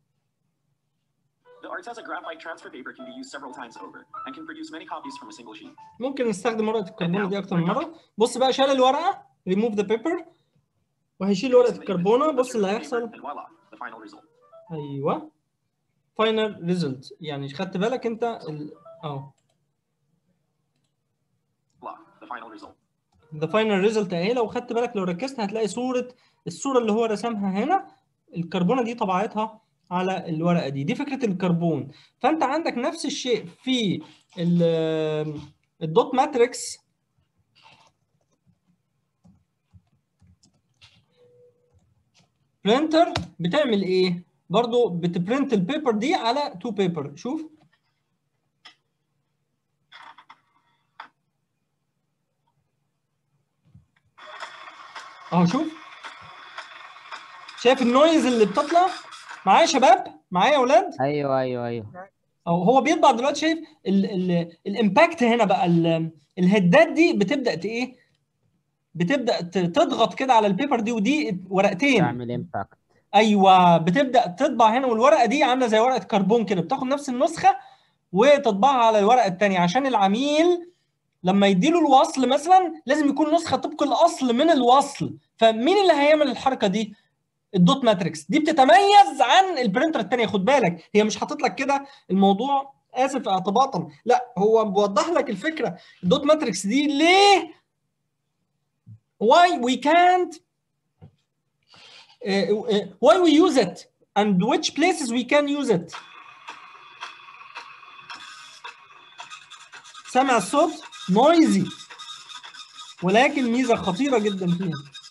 The Arteza graphite transfer paper can be used several times over and can produce many copies from a single sheet. ممكن نستخدم ورقة الكربونة دي أكتر من مرة بص بقى شال الورقة remove the paper وهيشيل ورقة Fix the image, الكربونة let's بص اللي remove the paper, هيحصل And voila, the final result. أيوه final result يعني خدت بالك أنت ال... أهو Voila, the final result. the final result أهي لو خدت بالك لو ركزت هتلاقي صورة الصورة اللي هو رسمها هنا الكربونة دي طبعتها على الورقة دي دي فكرة الكربون فأنت عندك نفس الشيء في ال- الدوت ماتريكس برينتر بتعمل ايه؟ برضو بتبرنت البيبر دي على تو بيبر شوف اهو شوف شايف النويز اللي بتطلع معايا يا شباب معايا يا اولاد ايوه ايوه ايوه أو هو بيطبع دلوقتي شايف ال- ال- الامباكت هنا بقى ال- الهدات دي بتبدا ت- ايه بتبدا ت- تضغط كده على البيبر دي ودي ورقتين تعمل امباكت ايوه بتبدا تطبع هنا والورقه دي عامله زي ورقه كربون كده بتاخد نفس النسخه وتطبعها على الورقه الثانيه عشان العميل لما يديله الوصل مثلا لازم يكون نسخه طبق الاصل من الوصل فمين اللي هيعمل الحركه دي الدوت ماتريكس دي بتتميز عن البرينتر الثانيه خد بالك هي مش حاطط لك كده الموضوع اسف اعتباطا لا هو بيوضح لك الفكره الدوت ماتريكس دي ليه why we can't uh, uh, why we use it and which places we can use it سامع الصوت نويزي ولكن ميزه خطيره جدا فيها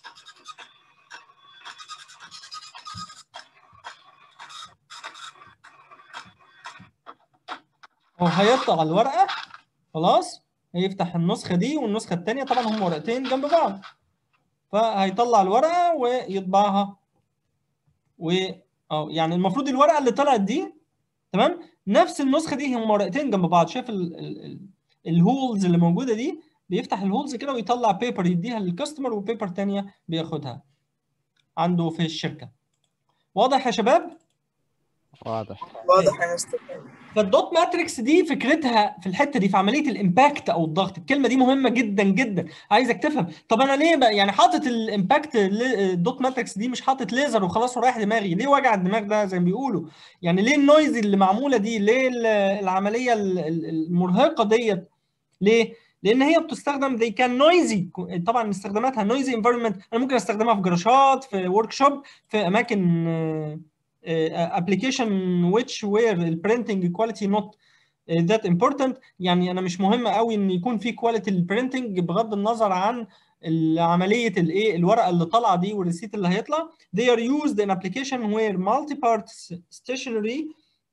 هو هيقطع الورقه خلاص هيفتح النسخه دي والنسخه الثانيه طبعا هم ورقتين جنب بعض فهيطلع الورقه ويطبعها و اه يعني المفروض الورقه اللي طلعت دي تمام نفس النسخه دي هم ورقتين جنب بعض شايف ال- ال- ال- الهولز اللي موجوده دي بيفتح الهولز كده ويطلع بيبر يديها للكاستمر وبيبر تانية بياخدها عنده في الشركه واضح يا شباب واضح واضح يا مستر فالدوت ماتريكس دي فكرتها في الحته دي في عمليه الامباكت او الضغط الكلمه دي مهمه جدا جدا عايزك تفهم طب انا ليه بقى يعني حاطط الامباكت الدوت ماتريكس دي مش حاطط ليزر وخلاص ورايح دماغي ليه وجع الدماغ ده زي ما بيقولوا يعني ليه النويز اللي معموله دي ليه ال- العمليه ال- ال- المرهقه ديت ليه لان هي بتستخدم they can noisy طبعا استخداماتها noisy environment انا ممكن استخدمها في جراشات في ورك شوب في اماكن آه، آه، application which where the printing quality not uh, that important يعني انا مش مهم قوي ان يكون في كواليتي البرينتنج بغض النظر عن عمليه الايه الورقه اللي طالعه دي والريسيت اللي هيطلع they are used in application where multi-part stationery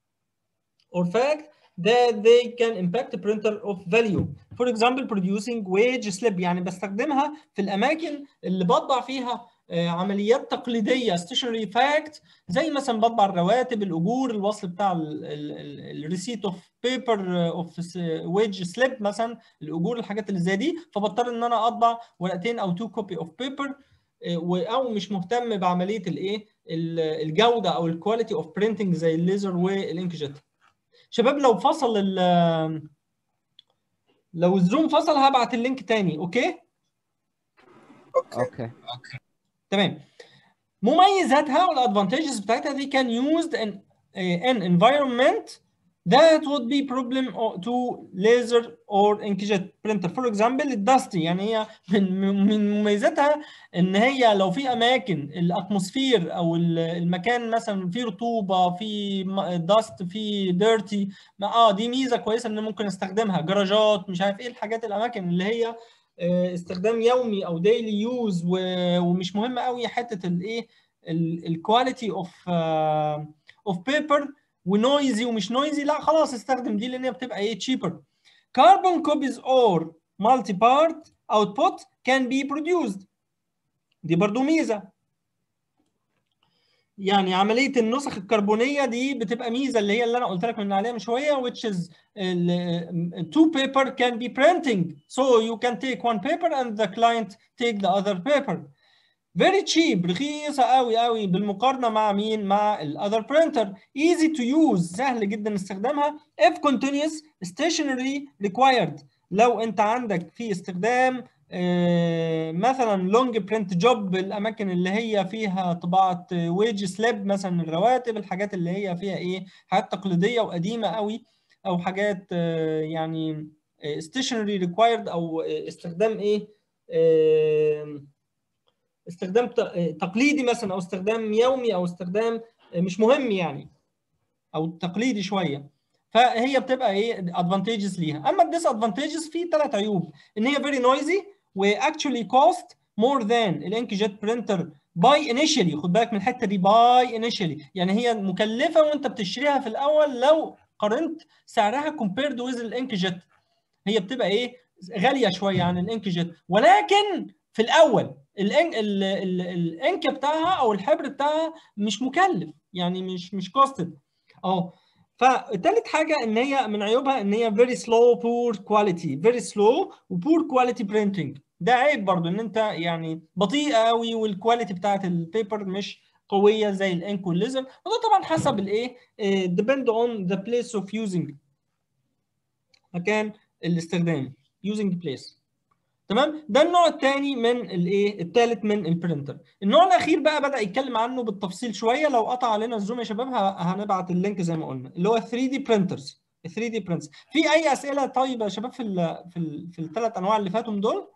or fact that they can impact printer of value for example producing wage slip يعني بستخدمها في الاماكن اللي بطبع فيها آه، عمليات تقليديه stationery fact زي مثلا بطبع الرواتب الاجور الوصل بتاع الريسيت اوف بيبر اوف ويج سليب مثلا الاجور الحاجات اللي زي دي فبضطر ان انا اطبع ورقتين او تو كوبي اوف بيبر او مش مهتم بعمليه الايه ال- الجوده او الكواليتي اوف برينتنج زي الليزر والانكجيت شباب لو فصل ال لو الزوم فصل هبعت اللينك تاني اوكي اوكي اوكي تمام مميزاتها والادفانتجز بتاعتها دي كان used in uh, an environment that would be problem o- to laser or inkjet printer for example الدستي يعني هي من من مميزاتها ان هي لو في اماكن الاتموسفير او ال- المكان مثلا فيه رطوبه في داست في ديرتي اه دي ميزه كويسه ان ممكن استخدمها جراجات مش عارف ايه الحاجات الاماكن اللي هي آه، استخدام يومي او ديلي يوز ومش مهم قوي حته الايه الكواليتي اوف اوف بيبر ونويزي ومش نويزي لا خلاص استخدم دي لان هي بتبقى ايه تشيبر carbon copies or multi part output can be produced دي برضو ميزه يعني عمليه النسخ الكربونيه دي بتبقى ميزه اللي هي اللي انا قلت لك من عليها من شويه which is ال- two paper can be printing so you can take one paper and the client take the other paper very cheap رخيصه قوي قوي بالمقارنه مع مين مع الاذر printer easy to use سهل جدا استخدامها if continuous stationery required لو انت عندك في استخدام آه، مثلا لونج برنت جوب الاماكن اللي هي فيها طباعه ويج سليب مثلا الرواتب الحاجات اللي هي فيها ايه حاجات تقليديه وقديمه قوي او حاجات آه، يعني ستيشنري ريكوايرد او آه، استخدام ايه آه، استخدام ت- آه، تقليدي مثلا او استخدام يومي او استخدام آه، مش مهم يعني او تقليدي شويه فهي بتبقى ايه ادفانتجز ليها اما الديس ادفانتجز في ثلاث عيوب ان هي فيري نويزي واكشولي كوست مور ذان الانكجيت برينتر باي انيشالي خد بالك من الحته دي باي انيشالي يعني هي مكلفه وانت بتشتريها في الاول لو قارنت سعرها كومبيرد ويز الانكجيت هي بتبقى ايه غاليه شويه عن الانكجيت ولكن في الاول الانك ال- ال- الانك بتاعها او الحبر بتاعها مش مكلف يعني مش مش كوستد اه فتالت حاجه ان هي من عيوبها ان هي very slow poor quality very slow و poor quality printing ده عيب برضو ان انت يعني بطيئه قوي والكواليتي بتاعت البيبر مش قويه زي الانك والليزر وده طبعا حسب الايه آه، depend on the place of using مكان الاستخدام using place تمام ده النوع الثاني من الايه الثالث من البرينتر النوع الاخير بقى بدا يتكلم عنه بالتفصيل شويه لو قطع علينا الزوم يا شباب ه- هنبعت اللينك زي ما قلنا اللي هو 3 دي برينترز 3 دي برينترز في اي اسئله طيب يا شباب في ال في ال في الثلاث انواع اللي فاتوا من دول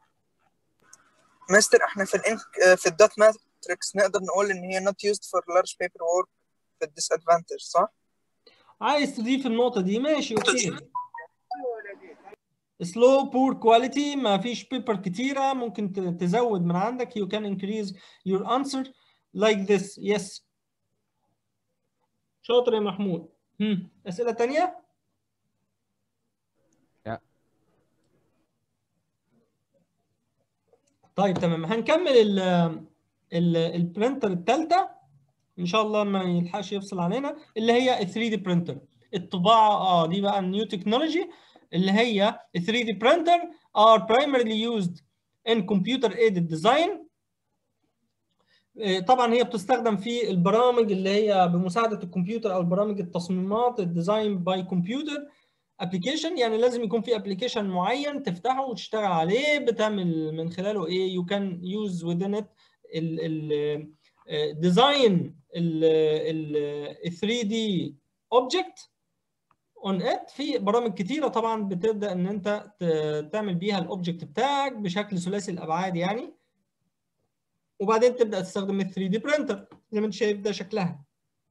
مستر احنا في الانك في الدوت ماتريكس نقدر نقول ان هي not used for large paper work في الديسادفانتج صح؟ عايز تضيف النقطه دي ماشي اوكي سلو بور كواليتي ما فيش بيبر كتيره ممكن ت- تزود من عندك you can increase your answer like this yes شاطر يا محمود هم. اسئله تانية لا. طيب تمام هنكمل ال ال البرينتر الثالثه ان شاء الله ما يلحقش يفصل علينا اللي هي ال 3 دي برينتر الطباعه اه دي بقى النيو تكنولوجي اللي هي ال 3 دي برينتر are primarily used in computer aided design آه، طبعا هي بتستخدم في البرامج اللي هي بمساعده الكمبيوتر او البرامج التصميمات الديزاين باي كمبيوتر ابلكيشن يعني لازم يكون في ابلكيشن معين تفتحه وتشتغل عليه بتعمل من خلاله ايه يو كان يوز within it الديزاين ال 3 دي اوبجكت اون ات في برامج كتيره طبعا بتبدا ان انت ت- تعمل بيها الاوبجكت بتاعك بشكل ثلاثي الابعاد يعني وبعدين تبدا تستخدم ال 3 دي برينتر زي ما انت شايف ده شكلها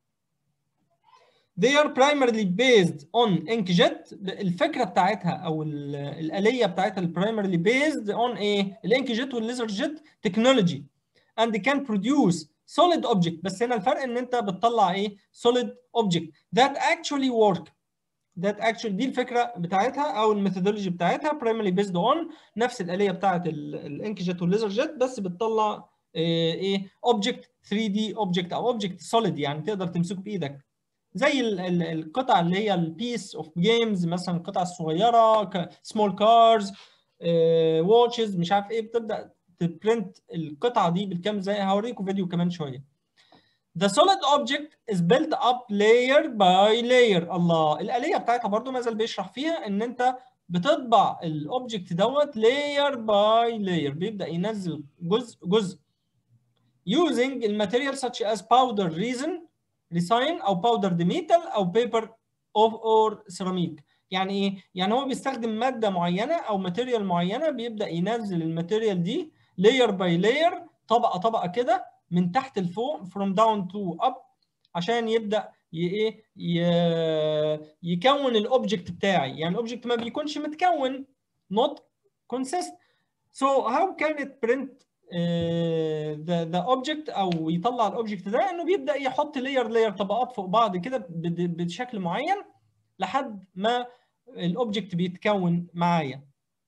They are primarily based on inkjet الفكره بتاعتها او ال- الاليه بتاعتها ال primarily based on ايه؟ الانكجيت والليزر جيت تكنولوجي and can produce solid object بس هنا الفرق ان انت بتطلع ايه؟ solid object that actually work that actually دي الفكره بتاعتها او الميثودولوجي بتاعتها primarily based on نفس الاليه بتاعت الانكجيت والليزر جيت بس بتطلع ايه ايه object 3 دي object او object solid يعني تقدر تمسكه بايدك زي ال- ال- القطع اللي هي البيس اوف جيمز مثلا القطع الصغيره سمول كارز واتشز مش عارف ايه بتبدا تبرنت القطعه دي بالكام زي هوريكم فيديو كمان شويه The solid object is built up layer by layer الله الآلية بتاعتها برضو ما زال بيشرح فيها ان انت بتطبع الاوبجكت دوت layer by layer بيبدأ ينزل جزء جزء using الماتيريال such as powder resin resin او powdered metal او paper of or ceramic يعني ايه يعني هو بيستخدم مادة معينة او ماتيريال معينة بيبدأ ينزل الماتيريال دي layer by layer طبقة طبقة كده من تحت لفوق from down to up عشان يبدا ي- ايه ي- يكون الاوبجكت بتاعي يعني الاوبجكت ما بيكونش متكون not consist so how can it print uh, the the object او يطلع الاوبجكت ده انه بيبدا يحط layer layer طبقات فوق بعض كده بد- بشكل معين لحد ما الاوبجكت بيتكون معايا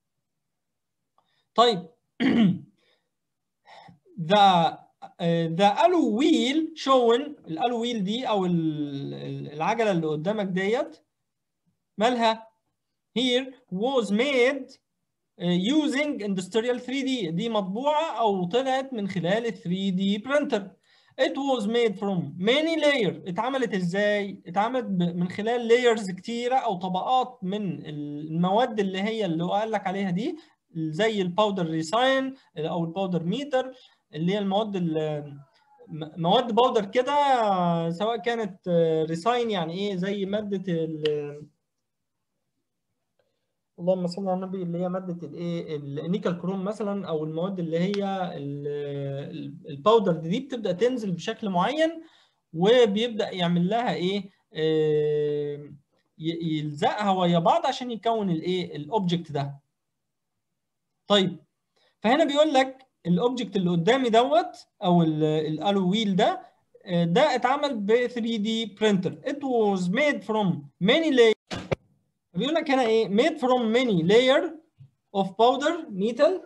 طيب the ذا الو ويل شون الالو ويل دي او ال- ال- العجله اللي قدامك ديت مالها here was made uh, using industrial 3D دي مطبوعه او طلعت من خلال ال 3D printer it was made from many layer اتعملت ازاي اتعملت ب- من خلال layers كتيره او طبقات من المواد اللي هي اللي هو قال لك عليها دي زي الباودر ريساين او الباودر ميتر اللي هي المواد ال- م- مواد باودر كده سواء كانت ريساين يعني ايه زي ماده ال اللهم صل على النبي اللي هي ماده الايه النيكل كروم مثلا او المواد اللي هي ال- ال- الباودر دي بتبدا تنزل بشكل معين وبيبدا يعمل لها ايه آه، ي- يلزقها ويا بعض عشان يكون الايه الاوبجكت ده طيب فهنا بيقول لك الاوبجكت اللي قدامي دوت او ال- الالو ويل ده آه، ده اتعمل ب 3 دي برينتر it was made from many layers بيقول لك هنا ايه made from many layer of powder metal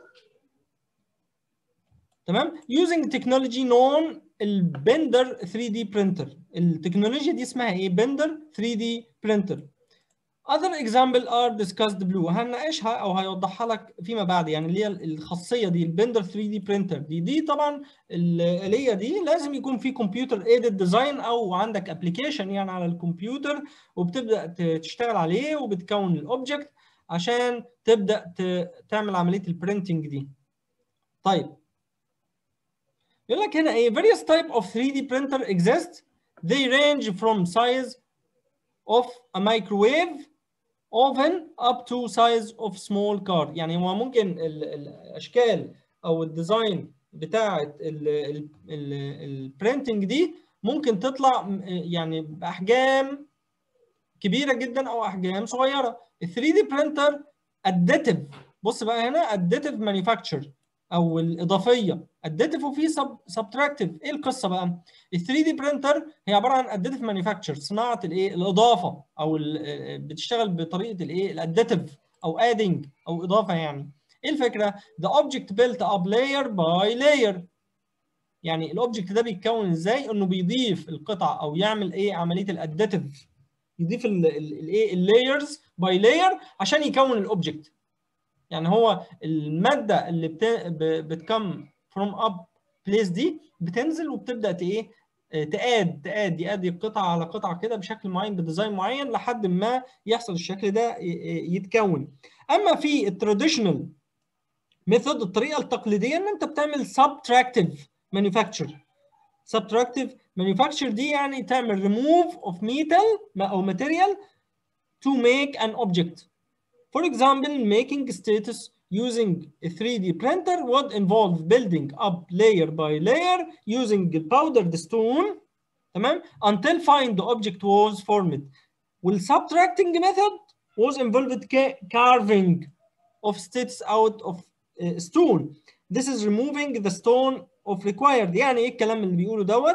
تمام using technology known البندر 3 دي برينتر التكنولوجيا دي اسمها ايه بندر 3 دي برينتر other example are discussed below هنناقشها او هيوضحها لك فيما بعد يعني اللي هي الخاصيه دي البندر 3 دي برينتر دي دي طبعا الاليه دي لازم يكون في كمبيوتر ايدد ديزاين او عندك ابلكيشن يعني على الكمبيوتر وبتبدا ت- تشتغل عليه وبتكون الاوبجكت عشان تبدا ت- تعمل عمليه البرينتنج دي طيب يقول لك هنا ايه various type of 3D printer exist they range from size of a microwave oven up to size of small car يعني هو ممكن ال- الاشكال او الديزاين بتاعه البرينتنج دي ممكن تطلع م- يعني باحجام كبيره جدا او احجام صغيره ال 3 دي برينتر اديتيف بص بقى هنا اديتيف مانيفاكتشر او الاضافيه اديتيف وفي سب سبتراكتيف ايه القصه بقى ال 3 دي برينتر هي عباره عن اديتيف مانيفاكتشر صناعه الايه الاضافه او ال- بتشتغل بطريقه الايه الاديتيف او ادنج او اضافه يعني ايه الفكره the object built up layer by layer يعني الاوبجكت ده بيتكون ازاي انه بيضيف القطع او يعمل ايه عمليه الاديتيف يضيف الايه اللايرز باي لاير عشان يكون الاوبجكت يعني هو الماده اللي بت... ب- بتكم فروم اب بليس دي بتنزل وبتبدا ت- ايه آه، تقاد تقاد يقاد قطعه على قطعه كده بشكل معين بديزاين معين لحد ما يحصل الشكل ده ي- ي- يتكون اما في التراديشنال ميثود الطريقه التقليديه ان انت بتعمل subtractive manufacture subtractive manufacture دي يعني تعمل remove of metal او material to make an object For example, making status using a 3D printer would involve building up layer by layer using the powdered stone تمام until find the object was formed. والsubtracting method was involved ca- carving of status out of uh, stone. This is removing the stone of required. يعني ايه الكلام اللي بيقوله دوت؟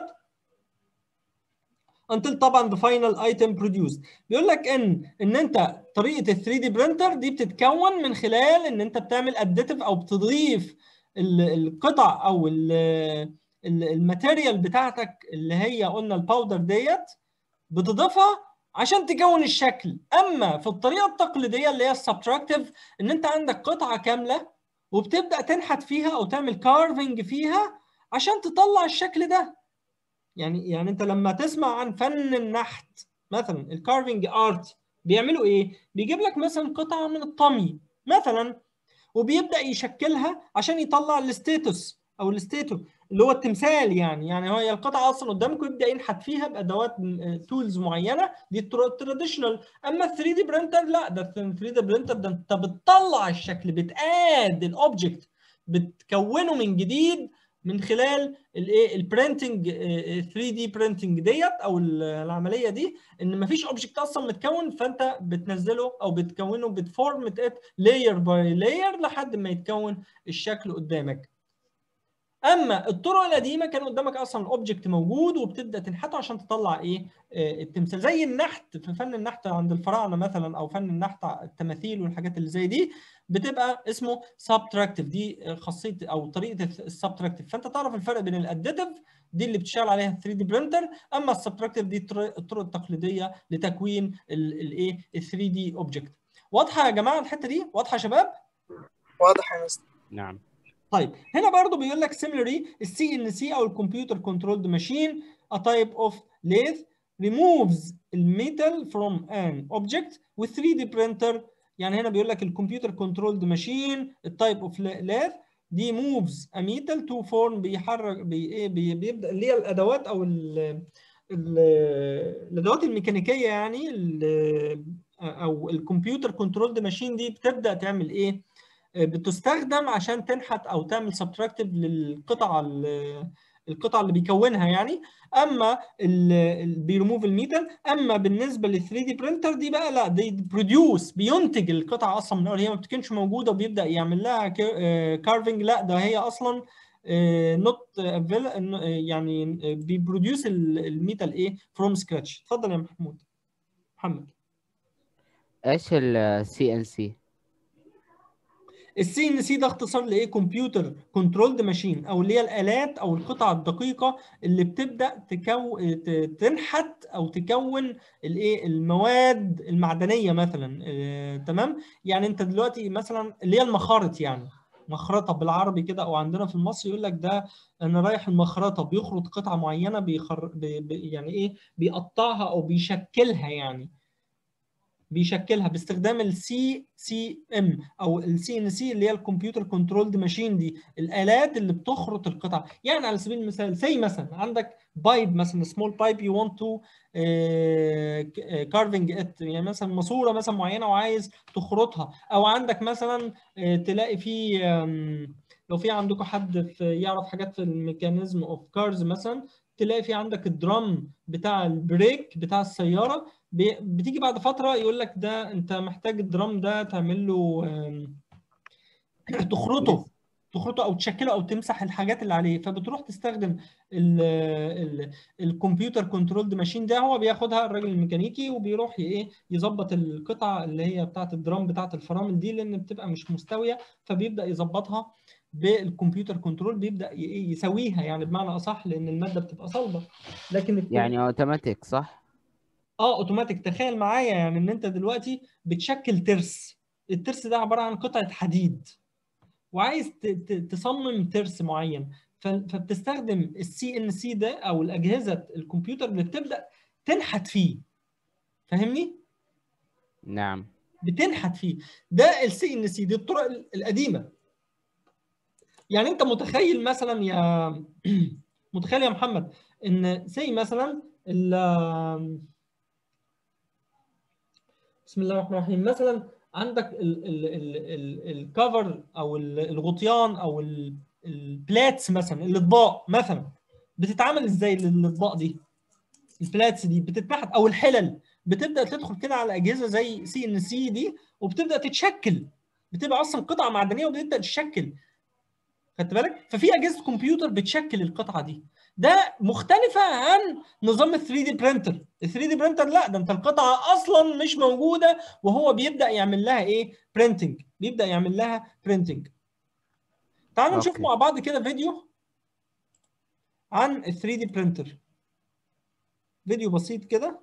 until طبعا the final item produced بيقول لك ان ان انت طريقه ال 3 دي برينتر دي بتتكون من خلال ان انت بتعمل اديتيف او بتضيف ال- القطع او ال- ال- الماتيريال بتاعتك اللي هي قلنا الباودر ديت بتضيفها عشان تكون الشكل اما في الطريقه التقليديه اللي هي السبتراكتيف ان انت عندك قطعه كامله وبتبدا تنحت فيها او تعمل كارفنج فيها عشان تطلع الشكل ده يعني يعني انت لما تسمع عن فن النحت مثلا الكارفنج ارت بيعملوا ايه؟ بيجيب لك مثلا قطعه من الطمي مثلا وبيبدا يشكلها عشان يطلع الستاتوس او الستاتو اللي هو التمثال يعني يعني هو هي القطعه اصلا قدامك ويبدا ينحت فيها بادوات تولز معينه دي التراديشنال اما ال 3 دي برينتر لا ده ال 3 دي برينتر ده انت بتطلع الشكل بتاد الاوبجكت بتكونه من جديد من خلال الايه البرنتنج 3 دي برنتنج ديت او ال- العمليه دي ان مفيش اوبجكت اصلا متكون فانت بتنزله او بتكونه بتفورمت ات لاير باي لاير لحد ما يتكون الشكل قدامك اما الطرق القديمه كان قدامك اصلا الاوبجكت موجود وبتبدا تنحته عشان تطلع ايه آه، التمثال زي النحت في فن النحت عند الفراعنه مثلا او فن النحت التماثيل والحاجات اللي زي دي بتبقى اسمه سبتراكتيف دي خاصيه او طريقه السبتراكتيف فانت تعرف الفرق بين الاديتيف دي اللي بتشتغل عليها 3 دي برينتر اما السبتراكتيف دي الطرق الطرق التقليديه لتكوين الايه ال 3 دي اوبجكت واضحه يا جماعه الحته دي واضحه يا شباب واضح يا مستر نعم طيب هنا برضو بيقول لك similarly السي ان سي او الكمبيوتر كنترولد ماشين a type of lathe removes الميتال from an object with 3D printer يعني هنا بيقول لك الكمبيوتر كنترولد ماشين التايب اوف لاث دي موفز a metal to form بيحرك بي ايه بي بيبدا اللي هي الادوات او ال ال الادوات الميكانيكيه يعني ال- او الكمبيوتر كنترولد ماشين دي بتبدا تعمل ايه بتستخدم عشان تنحت او تعمل سبتراكتيف للقطع ال- القطع اللي بيكونها يعني اما ال بيرموف الميتال اما بالنسبه لل 3 دي برينتر دي بقى لا دي بروديوس بينتج القطعه اصلا من الاول هي ما بتكونش موجوده وبيبدا يعمل لها كارفنج لا ده هي اصلا نوت يعني بيبروديوس الميتال ايه فروم سكراتش اتفضل يا محمود محمد ايش السي ان سي السي ان سي ده اختصار لايه كمبيوتر كنترولد ماشين او اللي هي الالات او القطع الدقيقه اللي بتبدا تكو... ت- تنحت او تكون الايه المواد المعدنيه مثلا آه، تمام يعني انت دلوقتي مثلا اللي هي المخارط يعني مخرطه بالعربي كده او عندنا في مصر يقول لك ده انا رايح المخرطه بيخرط قطعه معينه بيخر... بي... بي... يعني ايه بيقطعها او بيشكلها يعني بيشكلها باستخدام السي سي ام او السي ان سي اللي هي الكمبيوتر كنترولد ماشين دي الالات اللي بتخرط القطع يعني على سبيل المثال زي مثلا عندك بايب مثلا سمول بايب يو ونت تو كارفنج ات يعني مثلا ماسوره مثلا معينه وعايز تخرطها او عندك مثلا آه، تلاقي في آم، لو في عندكم حد في يعرف حاجات في الميكانيزم اوف كارز مثلا تلاقي في عندك الدرام بتاع البريك بتاع السياره بي- بتيجي بعد فتره يقول لك ده انت محتاج الدرام ده تعمل له آم، تخرطه تخرطه او تشكله او تمسح الحاجات اللي عليه فبتروح تستخدم ال ال الكمبيوتر كنترولد ماشين ده هو بياخدها الراجل الميكانيكي وبيروح ي- ايه يظبط القطع اللي هي بتاعه الدرام بتاعه الفرامل دي لان بتبقى مش مستويه فبيبدا يظبطها بالكمبيوتر كنترول بيبدا ي- ايه يسويها يعني بمعنى اصح لان الماده بتبقى صلبه لكن الكم- يعني اوتوماتيك صح اه اوتوماتيك تخيل معايا يعني ان انت دلوقتي بتشكل ترس الترس ده عباره عن قطعه حديد وعايز ت- ت- تصمم ترس معين ف- فبتستخدم السي ان سي ده او الاجهزه الكمبيوتر اللي بتبدا تنحت فيه فاهمني نعم بتنحت فيه ده السي ان سي دي الطرق ال- القديمه يعني انت متخيل مثلا يا متخيل يا محمد ان زي مثلا ال بسم الله الرحمن الرحيم مثلا عندك ال- ال- ال- ال- الكفر او ال- الغطيان او ال- البلاتس مثلا الاطباق مثلا بتتعامل ازاي الاطباق دي البلاتس دي بتتنحت او الحلل بتبدا تدخل كده على اجهزه زي سي ان سي دي وبتبدا تتشكل بتبقى اصلا قطعه معدنيه وبتبدا تتشكل خدت بالك ففي اجهزه كمبيوتر بتشكل القطعه دي ده مختلفه عن نظام ال 3 دي برينتر ال 3 دي برينتر لا ده انت القطعه اصلا مش موجوده وهو بيبدا يعمل لها ايه برينتنج بيبدا يعمل لها برينتنج تعالوا نشوف أوكي. مع بعض كده فيديو عن ال 3 دي برينتر فيديو بسيط كده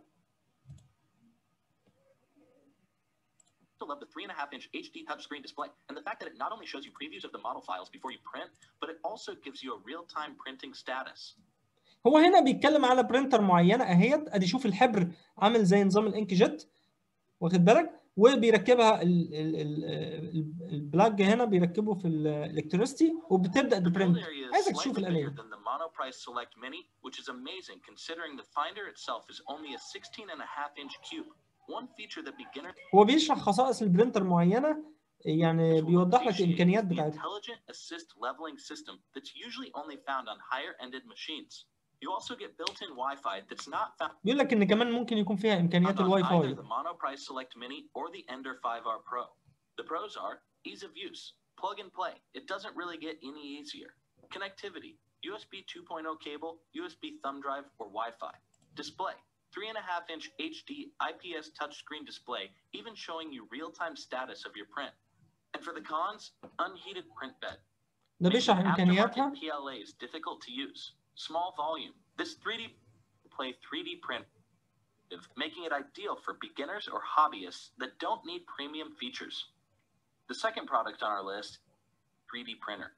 to love the 3.5 inch HD touchscreen display and the fact that it not only shows you previews of the model files before you print, but it also gives you a real time printing status. هو هنا بيتكلم على برينتر معينه اهيت ادي شوف الحبر عامل زي نظام الانك جيت واخد بالك وبيركبها ال- ال- ال- ال- البلاج هنا بيركبه في الالكتريستي وبتبدا The build تبرنت area is عايزك تشوف slightly bigger الاليه than the Monoprice Select Mini, which is amazing considering the Finder itself is only a 16 and a half inch cube. One feature that beginners هو بيشرح خصائص البرينتر معينه يعني will بيوضح لك appreciate الامكانيات is the بتاعتها intelligent assist leveling system that's usually only found on higher ended machines. You also get built-in Wi-Fi that's not found بيقول لك ان كمان ممكن يكون فيها امكانيات on الواي either فاي the Monoprice Select Mini or the Ender 5R Pro. The pros are ease of use, plug and play. It doesn't really get any easier. Connectivity, USB 2.0 cable, USB thumb drive, or Wi-Fi. Display, 3.5 inch HD IPS touchscreen display, even showing you real-time status of your print. And for the cons, unheated print bed. ده بيشرح Making امكانياتها aftermarket PLAs difficult to use. Small volume. This 3D play 3D print, making it ideal for beginners or hobbyists that don't need premium features. The second product on our list, 3D printer.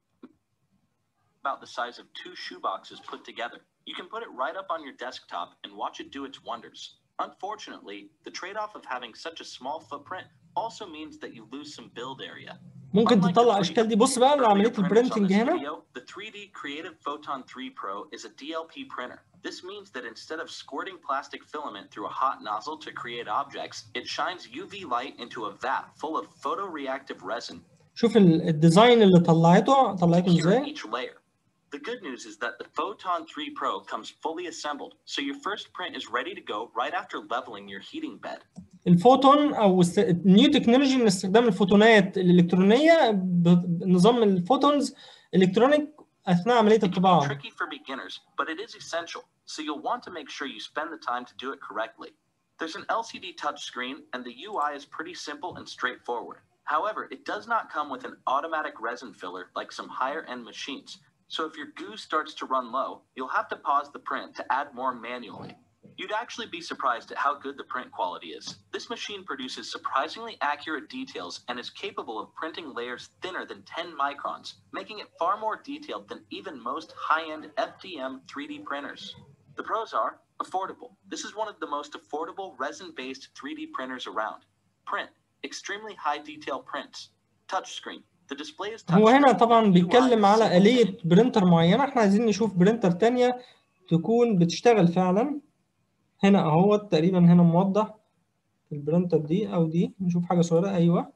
About the size of two shoeboxes put together. You can put it right up on your desktop and watch it do its wonders. Unfortunately, the trade-off of having such a small footprint also means that you lose some build area. ممكن Unlike the تطلع 3D اشكال دي بص بقى Earlier لعمليه printers on البرينتنج this هنا video, the 3D Creative Photon 3 Pro is a DLP printer. This means that instead of squirting plastic filament through a hot nozzle to create objects, it shines UV light into a vat full of photoreactive resin شوف ال- الديزاين اللي طلعته to طلعته cure ازاي each layer. The good news is that the Photon 3 Pro comes fully assembled, so your first print is ready to go right after leveling your heating bed. الفوتون او است- النيو تكنولوجي من استخدام الفوتونات الالكترونيه ب- بنظام الفوتونز الكترونيك اثناء عمليه It can be الطباعه tricky for beginners, but it is essential, so you'll want to make sure you spend the time to do it correctly. There's an LCD touchscreen, and the UI is pretty simple and straightforward. However, it does not come with an automatic resin filler like some higher end machines, so if your goo starts to run low, you'll have to pause the print to add more manually. You'd actually be surprised at how good the print quality is. This machine produces surprisingly accurate details and is capable of printing layers thinner than 10 microns, making it far more detailed than even most high end FDM 3D printers. The pros are affordable. This is one of the most affordable resin based 3D printers around. Print, extremely high detail prints. Touchscreen. The display is هو هنا touchscreen, طبعا the UI بيتكلم is على simple آلية برينتر معينة احنا عايزين نشوف برينتر تانية تكون بتشتغل فعلا هنا اهو تقريبا هنا موضح البرينتر دي او دي نشوف حاجة صغيرة ايوه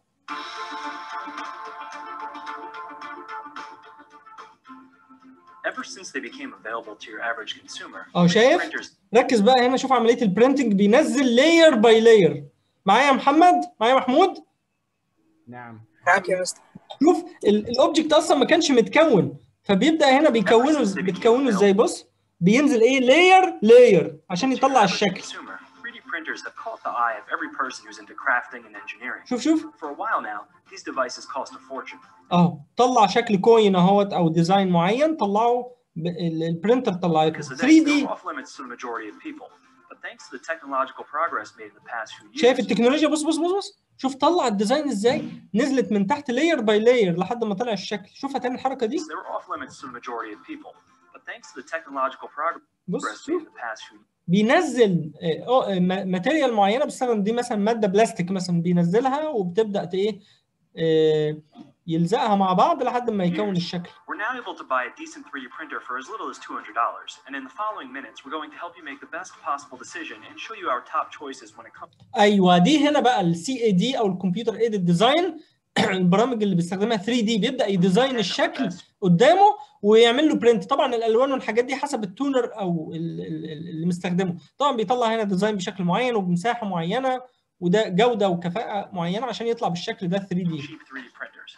Ever since they became available to your average consumer, اه شايف printers ركز بقى هنا شوف عملية البرينتنج بينزل لاير باي لاير معايا يا محمد معايا محمود نعم معاك يا مستر شوف ال- الاوبجكت اصلا ما كانش متكون فبيبدا هنا بيكونه بتكونه ازاي بص بينزل ايه لاير لاير عشان to your يطلع average الشكل consumer, 3D printers have caught the eye of every person who's into crafting and engineering. شوف شوف For a while now, these devices cost a fortune. اهو طلع شكل كوين اهوت او ديزاين معين طلعه ب- ال- البرينتر طلعته Because of 3 this, there دي are off limits to the majority of people. But thanks to the technological progress made in the past few شايف years, التكنولوجيا بص بص بص بص شوف طلع الديزاين ازاي نزلت من تحت لاير باي لاير لحد ما طلع الشكل شوف تاني الحركه دي they were off limits to the majority of people. But thanks to the technological progress بص made شوف in the past few بينزل ماتيريال معينه بيستخدم دي مثلا ماده بلاستيك مثلا بينزلها وبتبدا ت- ايه آه، يلزقها مع بعض لحد ما يكون الشكل We're now able to buy a decent 3D printer for as little as $200. And in the following minutes, we're going to help you make the best possible decision and show you our top choices when it comes ايوه دي هنا بقى السي اي دي او الكمبيوتر ايدد ديزاين البرامج اللي بيستخدمها 3 دي بيبدا يديزاين الشكل قدامه ويعمل له برنت طبعا الالوان والحاجات دي حسب التونر او ال- ال- ال- اللي مستخدمه طبعا بيطلع هنا ديزاين بشكل معين وبمساحه معينه وده جوده وكفاءه معينه عشان يطلع بالشكل ده 3 دي cheap 3D printers.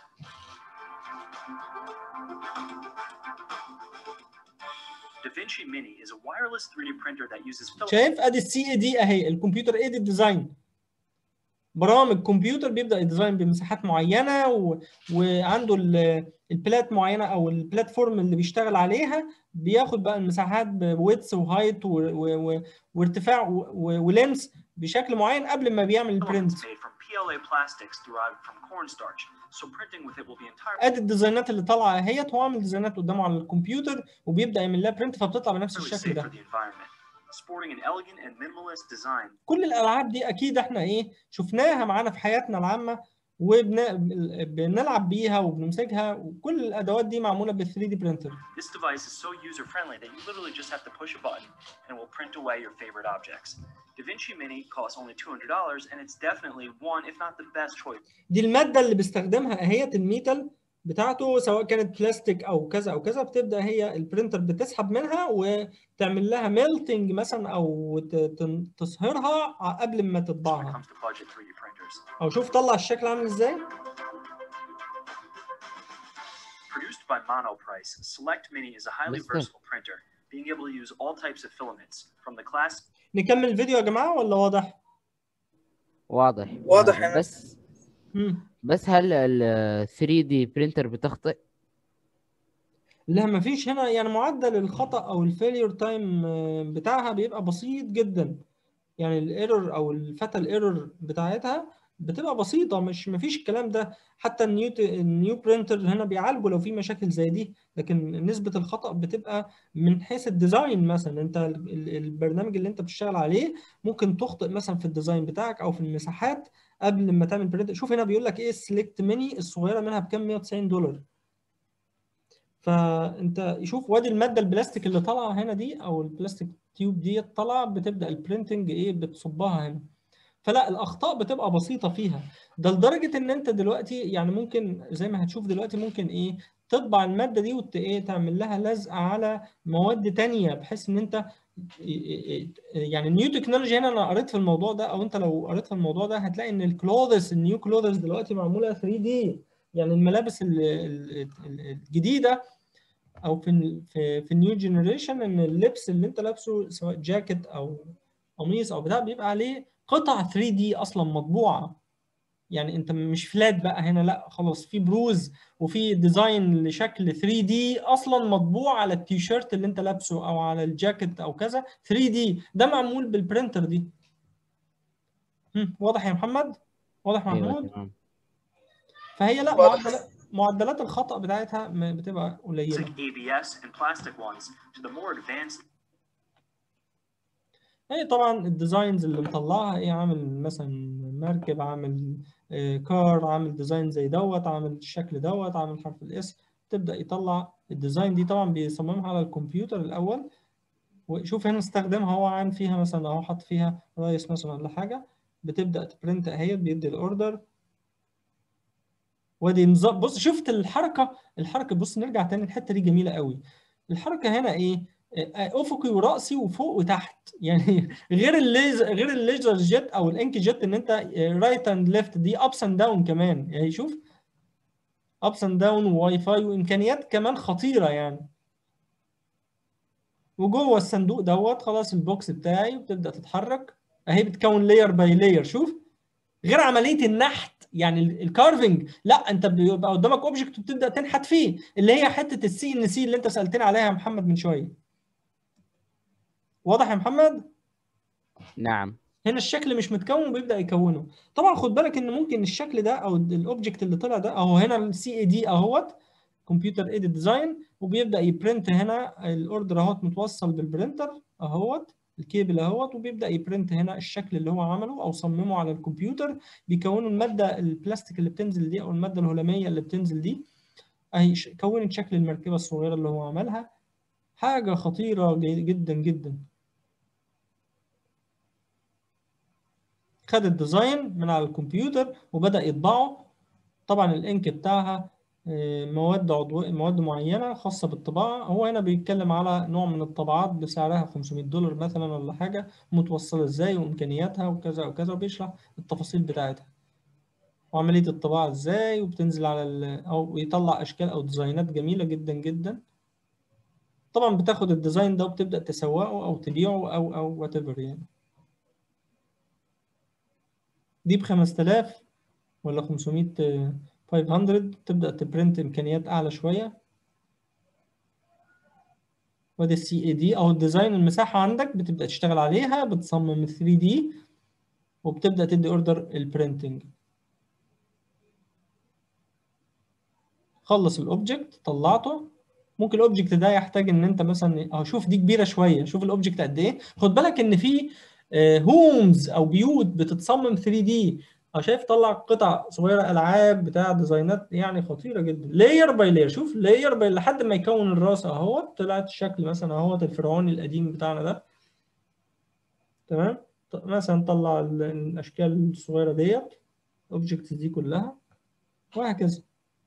DaVinci Mini is a wireless 3D printer that uses Philips شايف ادي السي اي دي اهي الكمبيوتر ايدد ديزاين برامج كمبيوتر بيبدا يديزاين بمساحات معينه و... وعنده ال- البلات معينه او البلاتفورم اللي بيشتغل عليها بياخد بقى المساحات بويتس وهايت و... و... و... وارتفاع و... و... ولينس بشكل معين قبل ما بيعمل البرنت filaments made from PLA plastics derived from cornstarch, so printing with it will be entirely ادي الديزاينات اللي طالعه اهيت هو عامل ديزاينات قدامه على الكمبيوتر وبيبدا يعمل لها برنت فبتطلع بنفس الشكل safe ده for the environment, sporting an elegant and minimalist design كل الالعاب دي اكيد احنا ايه شفناها معانا في حياتنا العامه وبنلعب بيها وبنمسكها وكل الادوات دي معموله بال 3 دي برينتر This device is so user friendly that you literally just have to push a button and it will print away your favorite objects. DaVinci Mini costs only $200 and it's definitely one, if not the best choice دي الماده اللي بيستخدمها اهيت الميتال بتاعته سواء كانت بلاستيك او كذا او كذا بتبدا هي البرينتر بتسحب منها وتعمل لها ميلتنج مثلا او ت- ت- تصهرها قبل ما when it تطبعها comes to budget 3D printers. او شوف طلع الشكل عامل ازاي Produced by Monoprice, Select Mini is a highly Listen. versatile printer, being able to use all types of filaments, from the class نكمل الفيديو يا جماعه ولا واضح؟ واضح واضح يا بس مم. بس هل ال 3 دي برينتر بتخطئ؟ لا مفيش هنا يعني معدل الخطأ او الفيلير تايم بتاعها بيبقى بسيط جدا يعني الايرور او الفاتال ايرور بتاعتها بتبقى بسيطة مش مفيش الكلام ده حتى النيو النيو برينتر هنا بيعالجوا لو في مشاكل زي دي لكن نسبة الخطأ بتبقى من حيث الديزاين مثلا انت ال- ال- البرنامج اللي انت بتشتغل عليه ممكن تخطئ مثلا في الديزاين بتاعك او في المساحات قبل ما تعمل برنت شوف هنا بيقول لك ايه السلكت ميني الصغيرة منها بكام 190 دولار فانت شوف وادي الماده البلاستيك اللي طالعه هنا دي او البلاستيك تيوب دي طالعه بتبدا البرينتنج ايه بتصبها هنا فلا الاخطاء بتبقى بسيطه فيها ده لدرجه ان انت دلوقتي يعني ممكن زي ما هتشوف دلوقتي ممكن ايه تطبع الماده دي وت ايه تعمل لها لزق على مواد تانية بحيث ان انت يعني النيو تكنولوجي هنا انا قريت في الموضوع ده او انت لو قريت في الموضوع ده هتلاقي ان الكلوذس النيو كلوذس دلوقتي معموله 3 دي يعني الملابس ال- ال- ال- الجديده او في ال- في في النيو جنريشن ان اللبس اللي انت لابسه سواء جاكيت او قميص او بتاع بيبقى عليه قطع 3 دي اصلا مطبوعه يعني انت مش فلات بقى هنا لا خلاص في بروز وفي ديزاين لشكل 3 دي اصلا مطبوع على التيشيرت اللي انت لابسه او على الجاكيت او كذا 3 دي ده معمول بالبرينتر دي هم، واضح يا محمد واضح ايوه محمود تمام فهي لا واضح. معدلات معدلات الخطأ بتاعتها م- بتبقى قليله like ABS and plastic ones to the more advanced اي طبعا الديزاينز اللي مطلعها ايه عامل مثلا مركب عامل آه، كار عامل ديزاين زي دوت عامل الشكل دوت عامل حرف الاس تبدأ يطلع الديزاين دي طبعا بيصممها على الكمبيوتر الاول وشوف هنا استخدمها هو عن فيها مثلا اهو حط فيها رايس مثلا ولا حاجه بتبدأ تبرنت اهي بيدي الاوردر وادي نظام بص شفت الحركه الحركه بص نرجع تاني الحته دي جميله قوي الحركه هنا ايه آه، افقي وراسي وفوق وتحت يعني غير الليزر غير الليزر جيت او الانك جيت ان انت رايت اند ليفت دي ابس اند داون كمان يعني شوف ابس اند داون وواي فاي وامكانيات كمان خطيره يعني وجوه الصندوق دوت خلاص البوكس بتاعي وبتبدا تتحرك اهي بتكون لاير باي لاير شوف غير عمليه النحت يعني ال- الكارفنج لا انت بيبقى قدامك اوبجكت وبتبدا تنحت فيه اللي هي حته السي ان سي اللي انت سالتني عليها يا محمد من شويه واضح يا محمد نعم هنا الشكل مش متكون وبيبدا يكونه طبعا خد بالك ان ممكن الشكل ده او الاوبجكت اللي طلع ده اهو هنا السي اي دي اهوت كمبيوتر ايديت ديزاين وبيبدا يبرنت هنا الاوردر اهوت متوصل بالبرنتر اهوت الكيبل اهوت وبيبدا يبرنت هنا الشكل اللي هو عمله او صممه على الكمبيوتر بيكونوا الماده البلاستيك اللي بتنزل دي او الماده الهلاميه اللي بتنزل دي اهي ش- كونت شكل المركبه الصغيره اللي هو عملها حاجه خطيره جي- جدا جدا خد الديزاين من على الكمبيوتر وبدأ يطبعه طبعا الانك بتاعها آه، مواد عضوية مواد معينة خاصة بالطباعة هو هنا بيتكلم على نوع من الطبعات بسعرها 500 دولار مثلا ولا حاجة متوصلة ازاي وامكانياتها وكذا وكذا وبيشرح التفاصيل بتاعتها وعملية الطباعة ازاي وبتنزل على ال... او يطلع اشكال او ديزاينات جميلة جدا جدا طبعا بتاخد الديزاين ده وبتبدأ تسوقه او تبيعه او او وات ايفر يعني دي ب 5000 ولا 500 آه، 500 تبدأ تبرنت إمكانيات أعلى شوية وادي السي اي دي أو الديزاين المساحة عندك بتبدأ تشتغل عليها بتصمم 3 دي وبتبدأ تدي اوردر البرينتنج خلص الاوبجكت طلعته ممكن الاوبجكت ده يحتاج ان انت مثلا اهو شوف دي كبيره شويه شوف الاوبجكت قد ايه خد بالك ان في هومز او بيوت بتتصمم 3 دي اه شايف طلع قطع صغيره العاب بتاع ديزاينات يعني خطيره جدا لاير باي لاير شوف لاير باي لحد ما يكون الراس اهو طلعت الشكل مثلا اهوت الفرعوني القديم بتاعنا ده تمام ط- مثلا طلع ال- الاشكال الصغيره ديت الاوبجكتس دي كلها وهكذا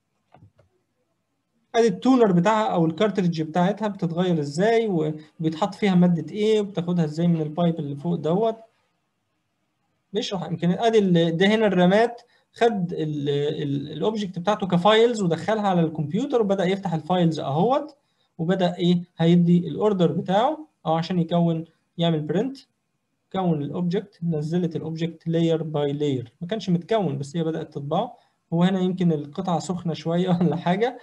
ادي التونر بتاعها او الكارتريدج بتاعتها بتتغير ازاي وبيتحط فيها ماده ايه وبتاخدها ازاي من البايب اللي فوق دوت بيشرح امكانيات ادي ال- ده هنا الرامات خد الاوبجكت بتاعته كفايلز ودخلها على الكمبيوتر وبدا يفتح الفايلز اهوت وبدا ايه هيدي الاوردر بتاعه او عشان يكون يعمل برنت كون الاوبجكت نزلت الاوبجكت لاير باي لاير ما كانش متكون بس هي بدات تطبعه هو هنا يمكن القطعه سخنه شويه ولا حاجه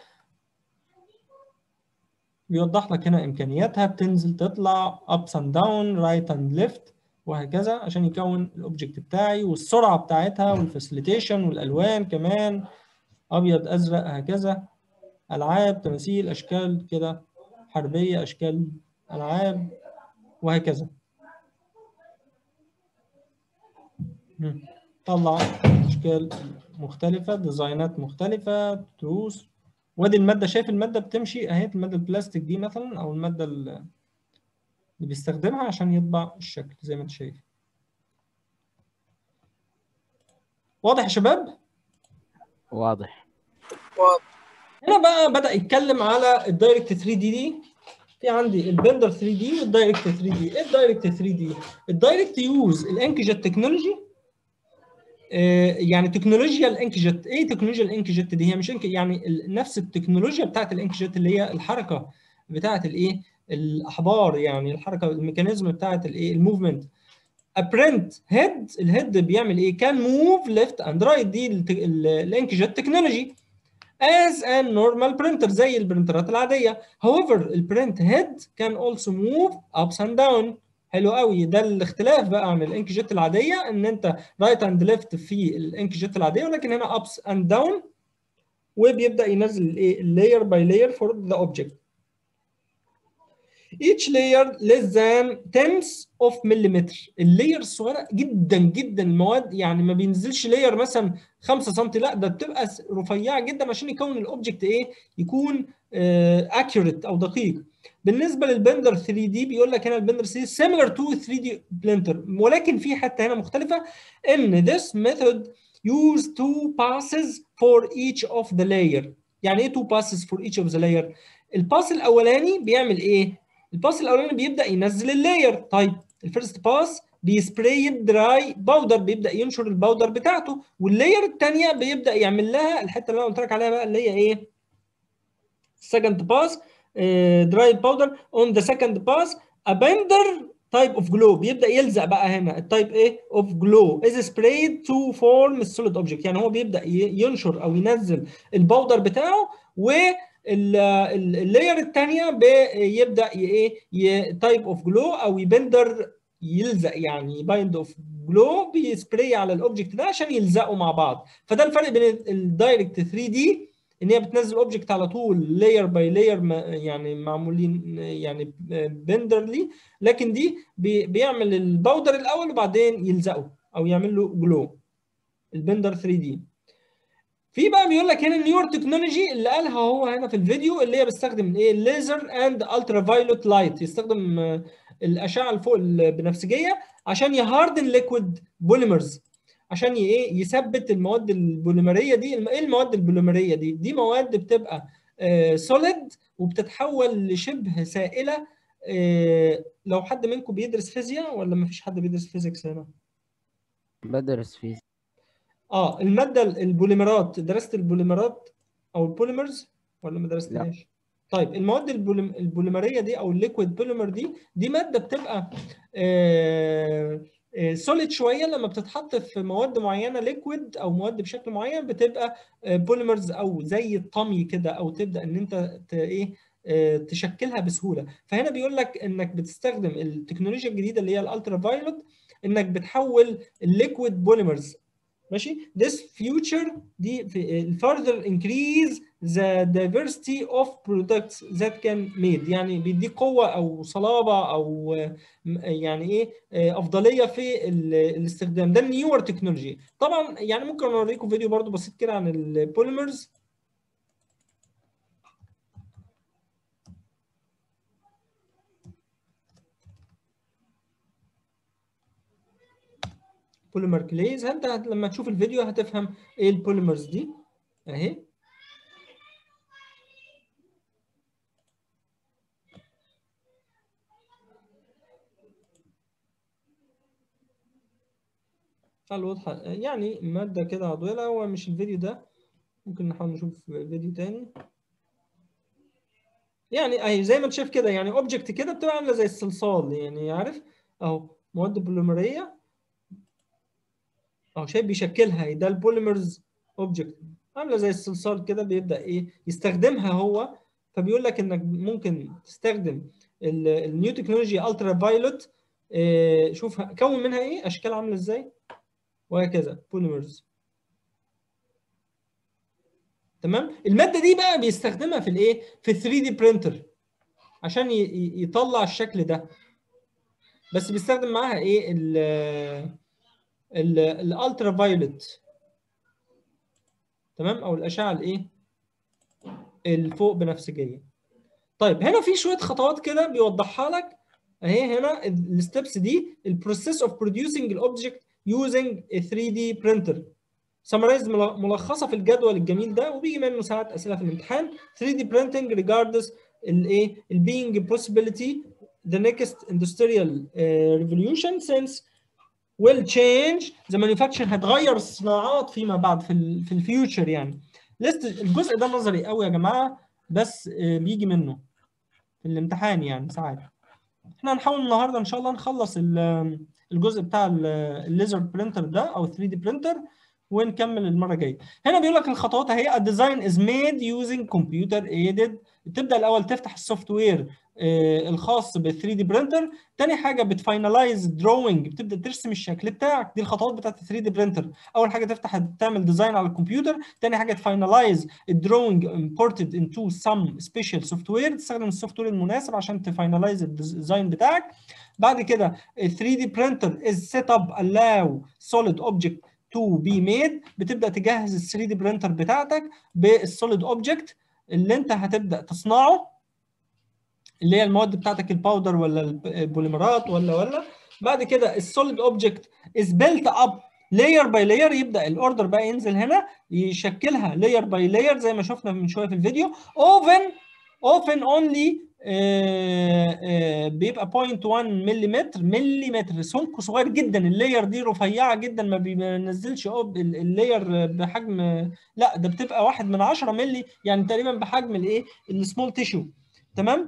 بيوضح لك هنا امكانياتها بتنزل تطلع ups and down right and left وهكذا عشان يكون الاوبجكت بتاعي والسرعه بتاعتها والفاسيليتيشن والالوان كمان ابيض ازرق هكذا العاب تماثيل اشكال كده حربيه اشكال العاب وهكذا مم. طلع اشكال مختلفه ديزاينات مختلفه تروس وادي الماده شايف الماده بتمشي اهي الماده البلاستيك دي مثلا او الماده ال- اللي بيستخدمها عشان يطبع الشكل زي ما انت شايف واضح يا شباب واضح واضح هنا بقى بدأ يتكلم على الدايركت 3 دي دي في عندي البندر 3 دي والدايركت 3 دي ايه الدايركت 3 دي الدايركت يوز الانكجت تكنولوجي آه، يعني تكنولوجيا الانكجت ايه تكنولوجيا الانكجت دي هي مش انك يعني ال- نفس التكنولوجيا بتاعت الانكجت اللي هي الحركه بتاعت الايه الاحبار يعني الحركه الميكانيزم بتاعت الايه الموفمنت ابرنت هيد الهيد بيعمل ايه كان موف ليفت اند رايت دي الانكجت تكنولوجي as a normal printer زي البرنترات العاديه however البرنت هيد can also move ups and down حلو قوي ده الاختلاف بقى عن الانكجيت العاديه ان انت رايت اند ليفت في الانكجيت العاديه ولكن هنا ups and down وبيبدا ينزل الايه layer by layer for the object each layer less than tenths of millimeter اللاير الصغيره جدا جدا المواد يعني ما بينزلش لاير مثلا 5 سم لا ده بتبقى س- رفيعه جدا عشان يكون الاوبجكت ايه يكون اكيوريت او دقيق بالنسبه للبندر 3 دي بيقول لك هنا البندر 3 similar to 3 دي بلندر ولكن في حته هنا مختلفه ان this method use two passes for each of the layer يعني ايه two passes for each of the layer الباس الاولاني بيعمل ايه الباس الاولاني بيبدا ينزل اللاير طيب الفيرست باس بيسبراي دراي باودر بيبدا ينشر الباودر بتاعته واللاير الثانيه بيبدا يعمل لها الحته اللي انا قلت لك عليها بقى اللي هي ايه second pass uh, dry powder on the second pass a bender type of glue بيبدا يلزق بقى هنا التايب ايه of glue is sprayed to form a solid object يعني هو بيبدا ي- ينشر او ينزل الباودر بتاعه و اللاير الثانيه بيبدا ي- ايه تايب اوف جلو او يبندر يلزق يعني بايند اوف جلو بيسبراي على الاوبجكت ده عشان يلزقوا مع بعض فده الفرق بين الدايركت 3 دي ان هي بتنزل اوبجكت على طول لاير باي لاير يعني معمولين يعني بندرلي لكن دي بي بيعمل الباودر الاول وبعدين يلزقه او يعمل له جلو البندر 3 دي في بقى بيقول لك هنا النيور تكنولوجي اللي قالها هو هنا في الفيديو اللي هي بيستخدم ايه الليزر اند الترا فايولوت لايت يستخدم الاشعه اللي فوق البنفسجيه عشان يهاردن ليكويد بوليمرز عشان ايه يثبت المواد البوليمريه دي ايه المواد البوليمريه دي دي مواد بتبقى سوليد وبتتحول لشبه سائله آه لو حد منكم بيدرس فيزياء ولا ما فيش حد بيدرس فيزيكس هنا بدرس فيزياء اه الماده البوليمرات درست البوليمرات او البوليمرز ولا ما درستهاش طيب المواد البوليم... البوليمريه دي او الليكويد بوليمر دي دي ماده بتبقى آه سوليد شويه لما بتتحط في مواد معينه ليكويد او مواد بشكل معين بتبقى بوليمرز او زي الطمي كده او تبدا ان انت ت... ايه تشكلها بسهوله فهنا بيقول لك انك بتستخدم التكنولوجيا الجديده اللي هي الالترا فايولوت انك بتحول الليكويد بوليمرز ماشي this future دي further increase the diversity of products that can made يعني بيديك قوه او صلابه او يعني ايه افضليه في الاستخدام ده النيور تكنولوجي طبعا يعني ممكن اوريكم فيديو برضو بسيط كده عن البوليمرز بوليمر كليز انت لما تشوف الفيديو هتفهم ايه البوليمرز دي اهي الواضحة يعني مادة كده عضوية لا هو مش الفيديو ده ممكن نحاول نشوف فيديو تاني يعني اهي زي ما انت شايف كده يعني اوبجكت كده بتبقى عاملة زي الصلصال يعني عارف اهو مواد بوليمرية اهو شايف بيشكلها ده البوليمرز اوبجكت عامله زي الصلصال كده بيبدا ايه يستخدمها هو فبيقول لك انك ممكن تستخدم النيو تكنولوجي الترا فايولوت إيه شوف كون منها ايه اشكال عامله ازاي وهكذا بوليمرز تمام الماده دي بقى بيستخدمها في الايه في 3 دي برينتر عشان يطلع الشكل ده بس بيستخدم معاها ايه الالترا فايولت تمام او الاشعه الايه الفوق بنفسجيه طيب هنا في شويه خطوات كده بيوضحها لك اهي هنا الستبس دي البروسيس اوف بروديوسنج الاوبجكت يوزنج 3 دي برينتر سمرايز ملخصه في الجدول الجميل ده وبيجي منه ساعات اسئله في الامتحان 3 دي printing regards الايه البينج possibility the next industrial uh, revolution since will change the manufacturing هتغير الصناعات فيما بعد في ال في الفيوتشر يعني لست الجزء ده نظري قوي يا جماعه بس بيجي منه في الامتحان يعني ساعات احنا هنحاول النهارده ان شاء الله نخلص الجزء بتاع الليزر برينتر ده او 3 دي برينتر ونكمل المره الجايه هنا بيقول لك الخطوات اهي الديزاين از ميد يوزنج كمبيوتر ايدد تبدا الاول تفتح السوفت وير الخاص بال 3 دي برينتر تاني حاجه بتفاينلايز دروينج بتبدا ترسم الشكل بتاعك دي الخطوات بتاعت 3 دي برينتر اول حاجه تفتح تعمل ديزاين على الكمبيوتر تاني حاجه تفاينلايز الدروينج امبورتد انتو سم سبيشال سوفت وير تستخدم السوفت وير المناسب عشان تفاينلايز الديزاين بتاعك بعد كده ال 3 دي برينتر از سيت اب allow solid object to be made بتبدا تجهز ال 3 دي برينتر بتاعتك بالسوليد اوبجكت اللي انت هتبدا تصنعه اللي هي المواد بتاعتك الباودر ولا البوليمرات ولا ولا بعد كده السوليد اوبجكت از بيلت اب لاير باي لاير يبدا الاوردر بقى ينزل هنا يشكلها لاير باي لاير زي ما شفنا من شويه في الفيديو اوفن اوفن اونلي بيبقى 0.1 ملم ملم سمك صغير جدا اللاير دي رفيعه جدا ما بينزلش اللاير بحجم لا ده بتبقى واحد من 10 ملي يعني تقريبا بحجم الايه السمول تيشو تمام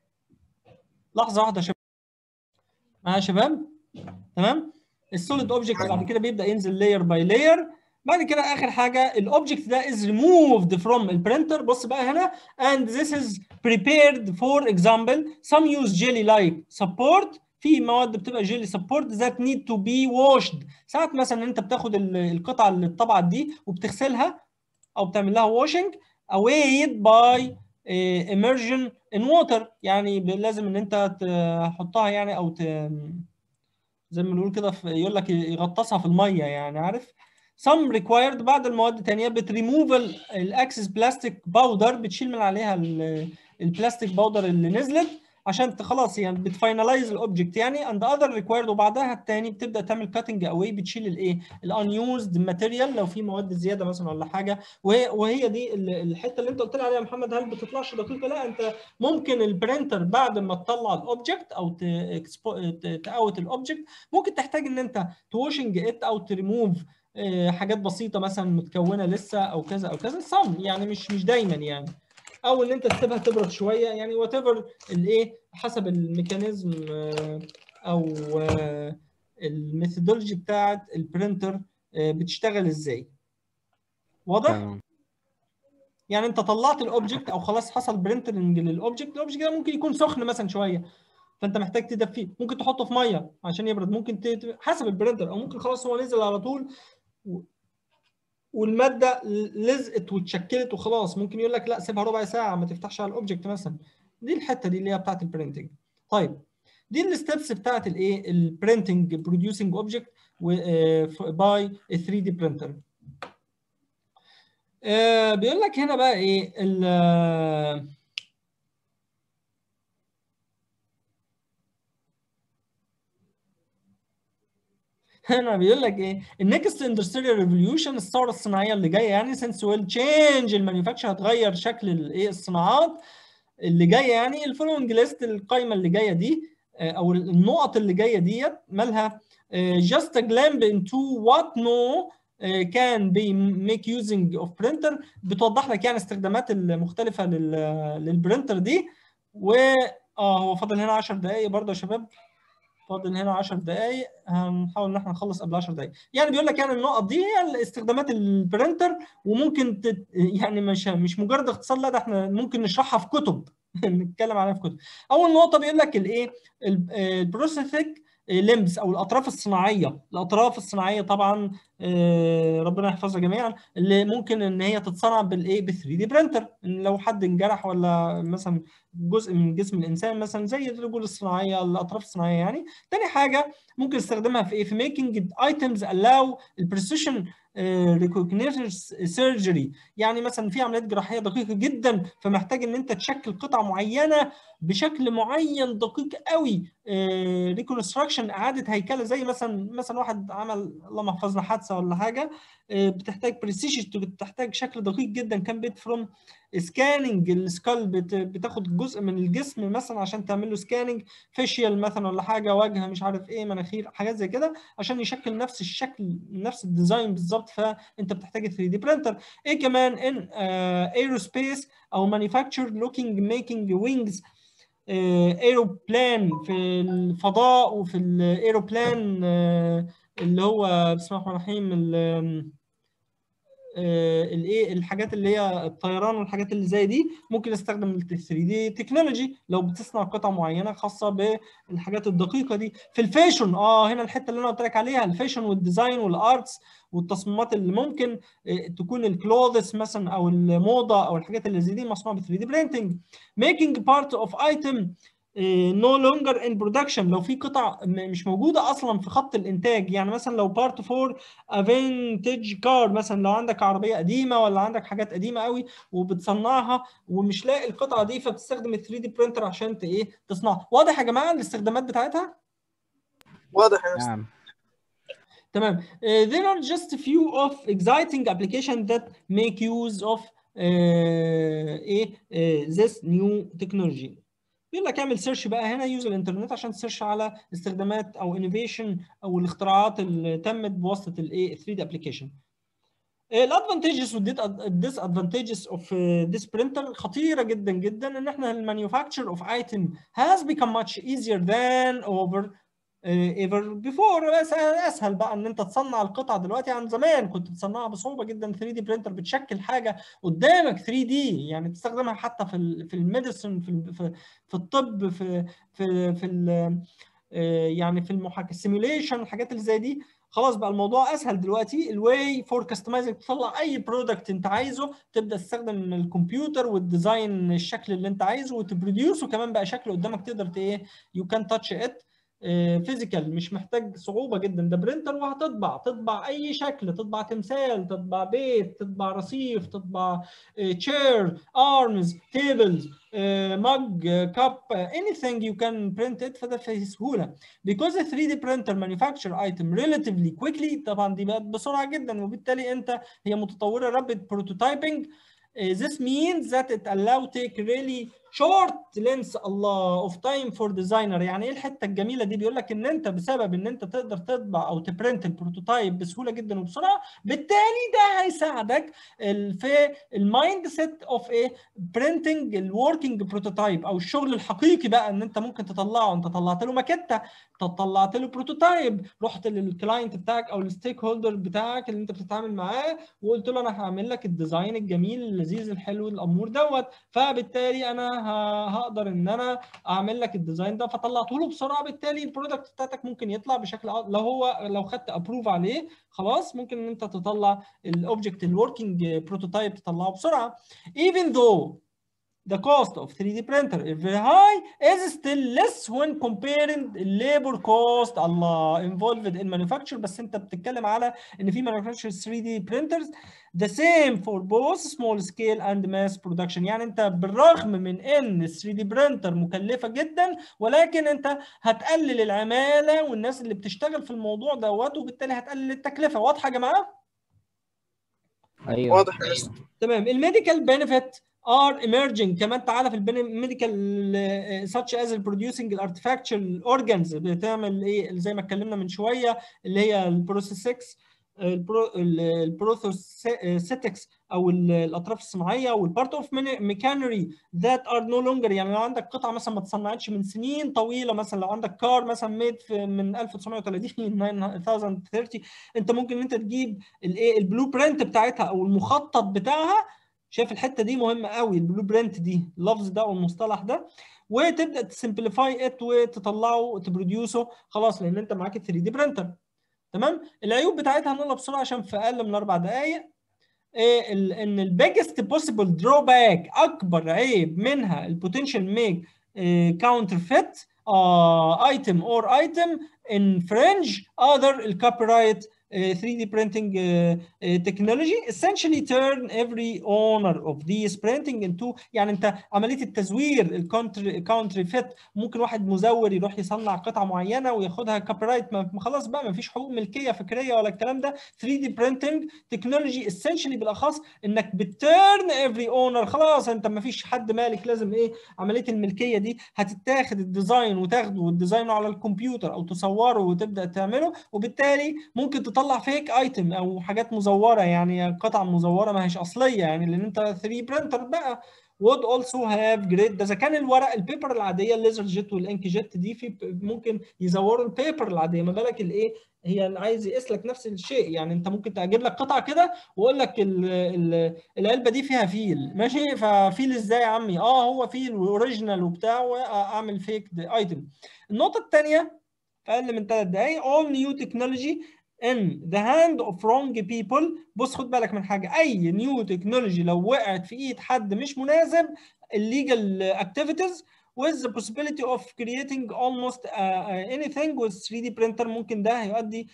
لحظه واحده يا شباب معايا يا شباب تمام السوليد اوبجكت بعد كده بيبدا ينزل لاير باي لاير بعد كده اخر حاجه الاوبجكت ده is removed from البرينتر بص بقى هنا and this is prepared for example some use jelly like support في مواد بتبقى جيلي سبورت ذات نيد تو بي واشد ساعات مثلا انت بتاخد ال- القطعه اللي اتطبعت دي وبتغسلها او بتعمل لها واشنج awayed by آه، immersion in water يعني ب- لازم ان انت تحطها يعني او ت... زي ما بنقول كده في- يقول لك يغطسها في الميه يعني عارف some required بعض المواد التانية بتريموفال الاكسس بلاستيك باودر بتشيل من عليها ال- البلاستيك باودر اللي نزلت عشان ت- خلاص يعني بتفاينلايز الاوبجكت يعني اند اذر ريكوايرد وبعدها التاني بتبدا تعمل كاتنج اواي بتشيل الايه الانيوزد ماتيريال لو في مواد زياده مثلا ولا حاجه وهي وهي دي ال- الحته اللي انت قلت لي عليها يا محمد هل بتطلعش دقيقه لا انت ممكن البرينتر بعد ما تطلع الاوبجكت او تاوت الاوبجكت ممكن تحتاج ان انت توشنج ات او تريموف حاجات بسيطه مثلا متكونه لسه او كذا او كذا صم يعني مش مش دايما يعني او ان انت تسيبها تبرد شويه يعني وات ايفر الايه حسب الميكانيزم آه، او آه، الميثودولوجي بتاعت البرينتر آه، بتشتغل ازاي واضح تمام يعني انت طلعت الاوبجكت او خلاص حصل برينتنج للاوبجكت الاوبجكت ده ممكن يكون سخن مثلا شويه فانت محتاج تدفيه ممكن تحطه في ميه عشان يبرد ممكن ت... حسب البرينتر او ممكن خلاص هو نزل على طول و... والماده لزقت واتشكلت وخلاص ممكن يقول لك لا سيبها ربع ساعه ما تفتحش على الاوبجكت مثلا دي الحته دي اللي هي بتاعت البرينتنج طيب دي الستبس بتاعت الايه البرينتنج بروديوسنج اوبجكت باي 3 دي برينتر بيقول لك هنا بقى ايه ال هنا بيقول لك ايه النكست اندستريال ريفوليوشن الثوره الصناعيه اللي جايه يعني سنس ويل تشينج المانيفاكتشر هتغير شكل الايه الصناعات اللي جايه يعني الفولوينج ليست القائمه اللي جايه دي آه، او النقط اللي جايه ديت مالها آه، just a glimpse into what no آه، can be make using of printer بتوضح لك يعني استخدامات المختلفه لل للبرينتر دي و اه هو فاضل هنا 10 دقائق برضه يا شباب فاضل هنا 10 دقائق هنحاول ان احنا نخلص قبل 10 دقائق يعني بيقول لك يعني النقط دي هي استخدامات البرينتر وممكن تت... يعني مش مش مجرد اختصار لا ده احنا ممكن نشرحها في كتب نتكلم عليها في كتب اول نقطه بيقول لك الايه البروسيثيك ليمبس او الاطراف الصناعيه الاطراف الصناعيه طبعا آه، ربنا يحفظها جميعا اللي ممكن ان هي تتصنع بالايه ب 3 دي برينتر ان لو حد انجرح ولا مثلا جزء من جسم الانسان مثلا زي الرجول الصناعيه الاطراف الصناعيه يعني تاني حاجه ممكن استخدمها في ايه في ميكنج ايتمز allow البريسيشن ريكوجنيشن سيرجري يعني مثلا في عمليات جراحيه دقيقه جدا فمحتاج ان انت تشكل قطعه معينه بشكل معين دقيق قوي ريكونستراكشن اعاده هيكله زي مثلا مثلا واحد عمل اللهم احفظنا حادثه ولا حاجه آه، بتحتاج بريسيشن بتحتاج شكل دقيق جدا كان بيت فروم سكاننج السكال بتاخد جزء من الجسم مثلا عشان تعمل له سكاننج فيشيال مثلا ولا حاجه وجه مش عارف ايه مناخير حاجات زي كده عشان يشكل نفس الشكل نفس الديزاين بالظبط فانت بتحتاج 3 دي برينتر ايه كمان ان ايروسبيس او مانيفاكتشر لوكينج ميكينج وينجز ايروبلان في الفضاء وفي الايروبلان آه، اللي هو بسم الله الرحمن الرحيم ال- آه، الايه الحاجات اللي هي الطيران والحاجات اللي زي دي ممكن استخدم ال 3 دي تكنولوجي لو بتصنع قطع معينه خاصه بالحاجات الدقيقه دي في الفاشن اه هنا الحته اللي انا قلت لك عليها الفاشن والديزاين والارتس والتصميمات اللي ممكن آه، تكون الكلوذس مثلا او الموضه او الحاجات اللي زي دي مصنوعه ب 3 دي برينتنج making part of item نو لونجر ان برودكشن لو في قطع م- مش موجوده اصلا في خط الانتاج يعني مثلا لو بارت فور افنتج كار مثلا لو عندك عربيه قديمه ولا عندك حاجات قديمه قوي وبتصنعها ومش لاقي القطعه دي فبتستخدم ال 3 دي برينتر عشان ت- ايه تصنعها واضح يا جماعه الاستخدامات بتاعتها واضح يا مستر نعم تمام Uh, there are just a few of exciting applications that make use of uh, ايه uh, this new technology بيقول لك اعمل سيرش بقى هنا يوز الانترنت عشان تسيرش على استخدامات او انوفيشن او الاختراعات اللي تمت بواسطه الايه 3 دي ابلكيشن الادفانتجز والديس ادفانتجز اوف ذيس برينتر خطيره جدا جدا ان احنا المانيفاكتشر اوف ايتم has become much easier than over ايفر بيفور بس اسهل بقى ان انت تصنع القطعه دلوقتي عن زمان كنت بتصنعها بصعوبه جدا 3 دي برينتر بتشكل حاجه قدامك 3 دي يعني تستخدمها حتى في ال في الميديسن في ال- في, في الطب في في في ال آه، يعني في المحاكاه السيميوليشن الحاجات اللي زي دي خلاص بقى الموضوع اسهل دلوقتي الواي فور كاستمايزنج تطلع اي برودكت انت عايزه تبدا تستخدم الكمبيوتر والديزاين الشكل اللي انت عايزه وتبروديوسه كمان بقى شكل قدامك تقدر ت- ايه يو كان تاتش ات فيزيكال مش محتاج صعوبه جدا ده برينتر وهتطبع تطبع اي شكل تطبع تمثال تطبع بيت تطبع رصيف تطبع تشير ارمز تيبلز مج كاب anything you can print it فده في سهوله because the 3D printer manufacture item relatively quickly طبعا دي بقت بسرعه جدا وبالتالي انت هي متطوره rapid prototyping Uh, this means that it allow take really short length الله of time for designer يعني ايه الحته الجميله دي بيقول لك ان انت بسبب ان انت تقدر تطبع او تبرنت البروتوتايب بسهوله جدا وبسرعه بالتالي ده هيساعدك ال- في المايند سيت اوف ايه برينتنج الوركينج بروتوتايب او الشغل الحقيقي بقى ان انت ممكن تطلعه انت طلعت له ماكيته طلعت له بروتوتايب رحت للكلاينت بتاعك او الستيك هولدر بتاعك اللي انت بتتعامل معاه وقلت له انا هعمل لك الديزاين الجميل اللذيذ الحلو الامور دوت فبالتالي انا ه- هقدر ان انا اعمل لك الديزاين ده فطلعته له بسرعه بالتالي البرودكت بتاعتك ممكن يطلع بشكل أ- لو هو لو خدت ابروف عليه خلاص ممكن ان انت تطلع الاوبجكت الوركينج بروتوتايب تطلعه بسرعه even though the cost of 3D printer is very high is still less when comparing the labor cost الله involved in manufacture بس انت بتتكلم على ان في manufacturer 3D printers the same for both small scale and mass production يعني انت بالرغم من ان ال 3D printer مكلفة جدا ولكن انت هتقلل العمالة والناس اللي بتشتغل في الموضوع دوت وبالتالي هتقلل التكلفة واضحة يا جماعة؟ ايوه واضح يا مستر تمام الميديكال بنفيت are emerging كمان تعالى في الميديكال such as producing الارتفاكتشر organs بتعمل ايه زي ما اتكلمنا من شويه اللي هي البروسيس 6 البروثوسيتكس او ال- الاطراف الصناعيه والبارت اوف ميكانري ذات ار نو لونجر يعني لو عندك قطعه مثلا ما اتصنعتش من سنين طويله مثلا لو عندك كار مثلا ميد من 1930 9030 انت ممكن ان انت تجيب الايه البلو برنت بتاعتها او المخطط بتاعها شايف الحته دي مهمه قوي البلو برنت دي اللفظ ده والمصطلح ده وتبدا تسمبليفاي ات وتطلعه تبروديوسه خلاص لان انت معاك ال 3 دي برنتر تمام العيوب بتاعتها هنقولها بسرعه عشان في اقل من اربع دقائق إيه ال- ان البيجست بوسيبل دروباك اكبر عيب منها البوتنشال ميك كاونتر فيت ايتم اور ايتم infringe other الكوبيرايت 3D printing uh, uh, technology essentially turn every owner of these printing into يعني انت عمليه التزوير الكونتري كاونتري فيت ممكن واحد مزور يروح يصنع قطعه معينه وياخدها كوبي رايت ما ما خلاص بقى ما فيش حقوق ملكيه فكريه ولا الكلام ده 3 دي printing technology essentially بالاخص انك بتيرن every owner خلاص انت ما فيش حد مالك لازم ايه عمليه الملكيه دي هتتاخد الديزاين وتاخده وتديزاينه على الكمبيوتر او تصوره وتبدا تعمله وبالتالي ممكن تطلع فيك ايتم او حاجات مزوره يعني قطع مزوره ما هيش اصليه يعني لان انت 3 برينتر بقى would also have great ده اذا كان الورق البيبر العاديه الليزر جيت والانك جيت دي في ممكن يزوروا البيبر العاديه ما بالك الايه هي عايز يقيس لك نفس الشيء يعني انت ممكن تجيب لك قطعه كده واقول لك ال ال العلبه دي فيها فيل ماشي ففيل ازاي يا عمي اه هو فيل واوريجينال وبتاع واعمل فيك ايتم النقطه الثانيه في اقل من ثلاث دقائق all new technology in the hand of wrong people بص خد بالك من حاجه اي نيو تكنولوجي لو وقعت في ايد حد مش مناسب illegal activities with the possibility of creating almost uh, uh, anything with 3D printer ممكن ده هيؤدي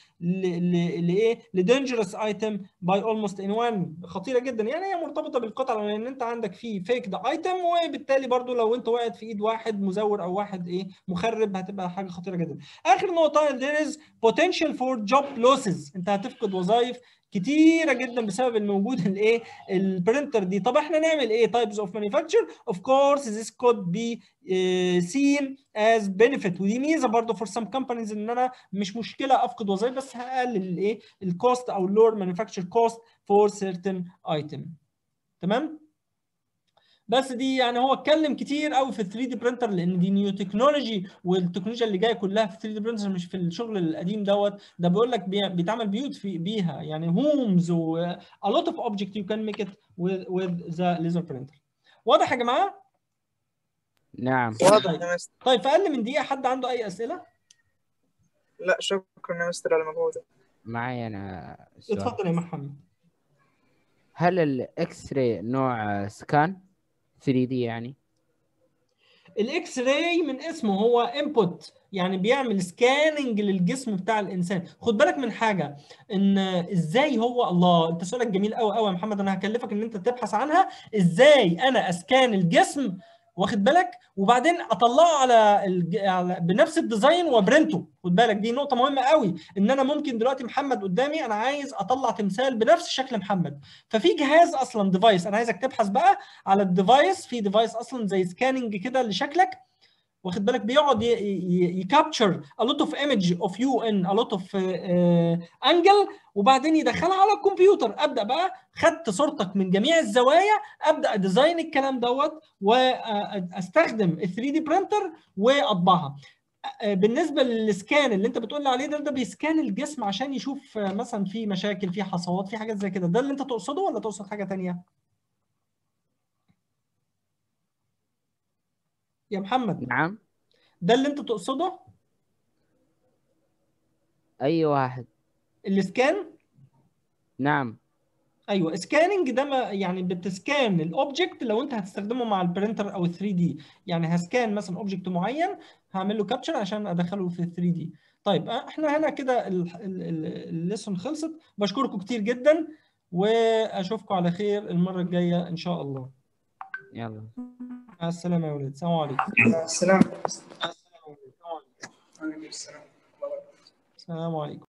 لايه لدينجرس ايتم by almost anyone خطيره جدا يعني هي مرتبطه بالقطعه لان انت عندك فيه فيك ده ايتم وبالتالي برضو لو انت وقعت في ايد واحد مزور او واحد ايه مخرب هتبقى حاجه خطيره جدا اخر نقطه there is potential for job losses انت هتفقد وظائف كتيره جدا بسبب ان وجود الايه البرنتر دي طب احنا نعمل ايه types of manufacture of course this could be uh, seen as benefit ودي ميزه برضه for some companies ان انا مش مشكله افقد وظائف بس هقلل الايه الكوست او اللور manufacture cost for certain item تمام بس دي يعني هو اتكلم كتير قوي في ال 3 دي برينتر لان دي نيو تكنولوجي والتكنولوجيا اللي جايه كلها في 3 دي برينتر مش في الشغل القديم دوت ده بيقول لك بي- بيتعمل بيوت في بيها يعني هومز و a lot of object you can make it with with the laser printer واضح يا جماعه؟ نعم واضح يا مستر طيب في اقل من دقيقه حد عنده اي اسئله؟ لا شكرا يا مستر على مجهودك معي انا سؤال اتفضل يا محمد هل الاكس راي نوع سكان 3 دي يعني الاكس راي من اسمه هو انبوت يعني بيعمل سكاننج للجسم بتاع الانسان خد بالك من حاجه ان ازاي هو الله انت سؤالك جميل قوي قوي يا محمد انا هكلفك ان انت تبحث عنها ازاي انا اسكان الجسم واخد بالك وبعدين اطلعه على, الج... على بنفس الديزاين وبرنته خد بالك دي نقطه مهمه قوي ان انا ممكن دلوقتي محمد قدامي انا عايز اطلع تمثال بنفس شكل محمد ففي جهاز اصلا ديفايس انا عايزك تبحث بقى على الديفايس في ديفايس اصلا زي سكاننج كده لشكلك واخد بالك بيقعد يكابتشر a lot of image of you in a lot of uh, angle وبعدين يدخلها على الكمبيوتر ابدا بقى خدت صورتك من جميع الزوايا ابدا اديزاين الكلام دوت واستخدم ال 3 دي برينتر واطبعها بالنسبه للسكان اللي انت بتقول لي عليه ده ده بيسكان الجسم عشان يشوف مثلا في مشاكل في حصوات في حاجات زي كده ده اللي انت تقصده ولا تقصد حاجه ثانيه يا محمد نعم ده اللي انت تقصده اي واحد الاسكان نعم ايوه سكاننج ده ما يعني بتسكان الاوبجكت لو انت هتستخدمه مع البرينتر او 3 دي يعني هسكان مثلا اوبجكت معين هعمل له كابتشر عشان ادخله في 3 دي طيب احنا هنا كده الليسون خلصت بشكركم كتير جدا واشوفكم على خير المره الجايه ان شاء الله يلا مع السلامه يا ولاد السلام عليكم السلام السلام عليكم عليكم السلام السلام عليكم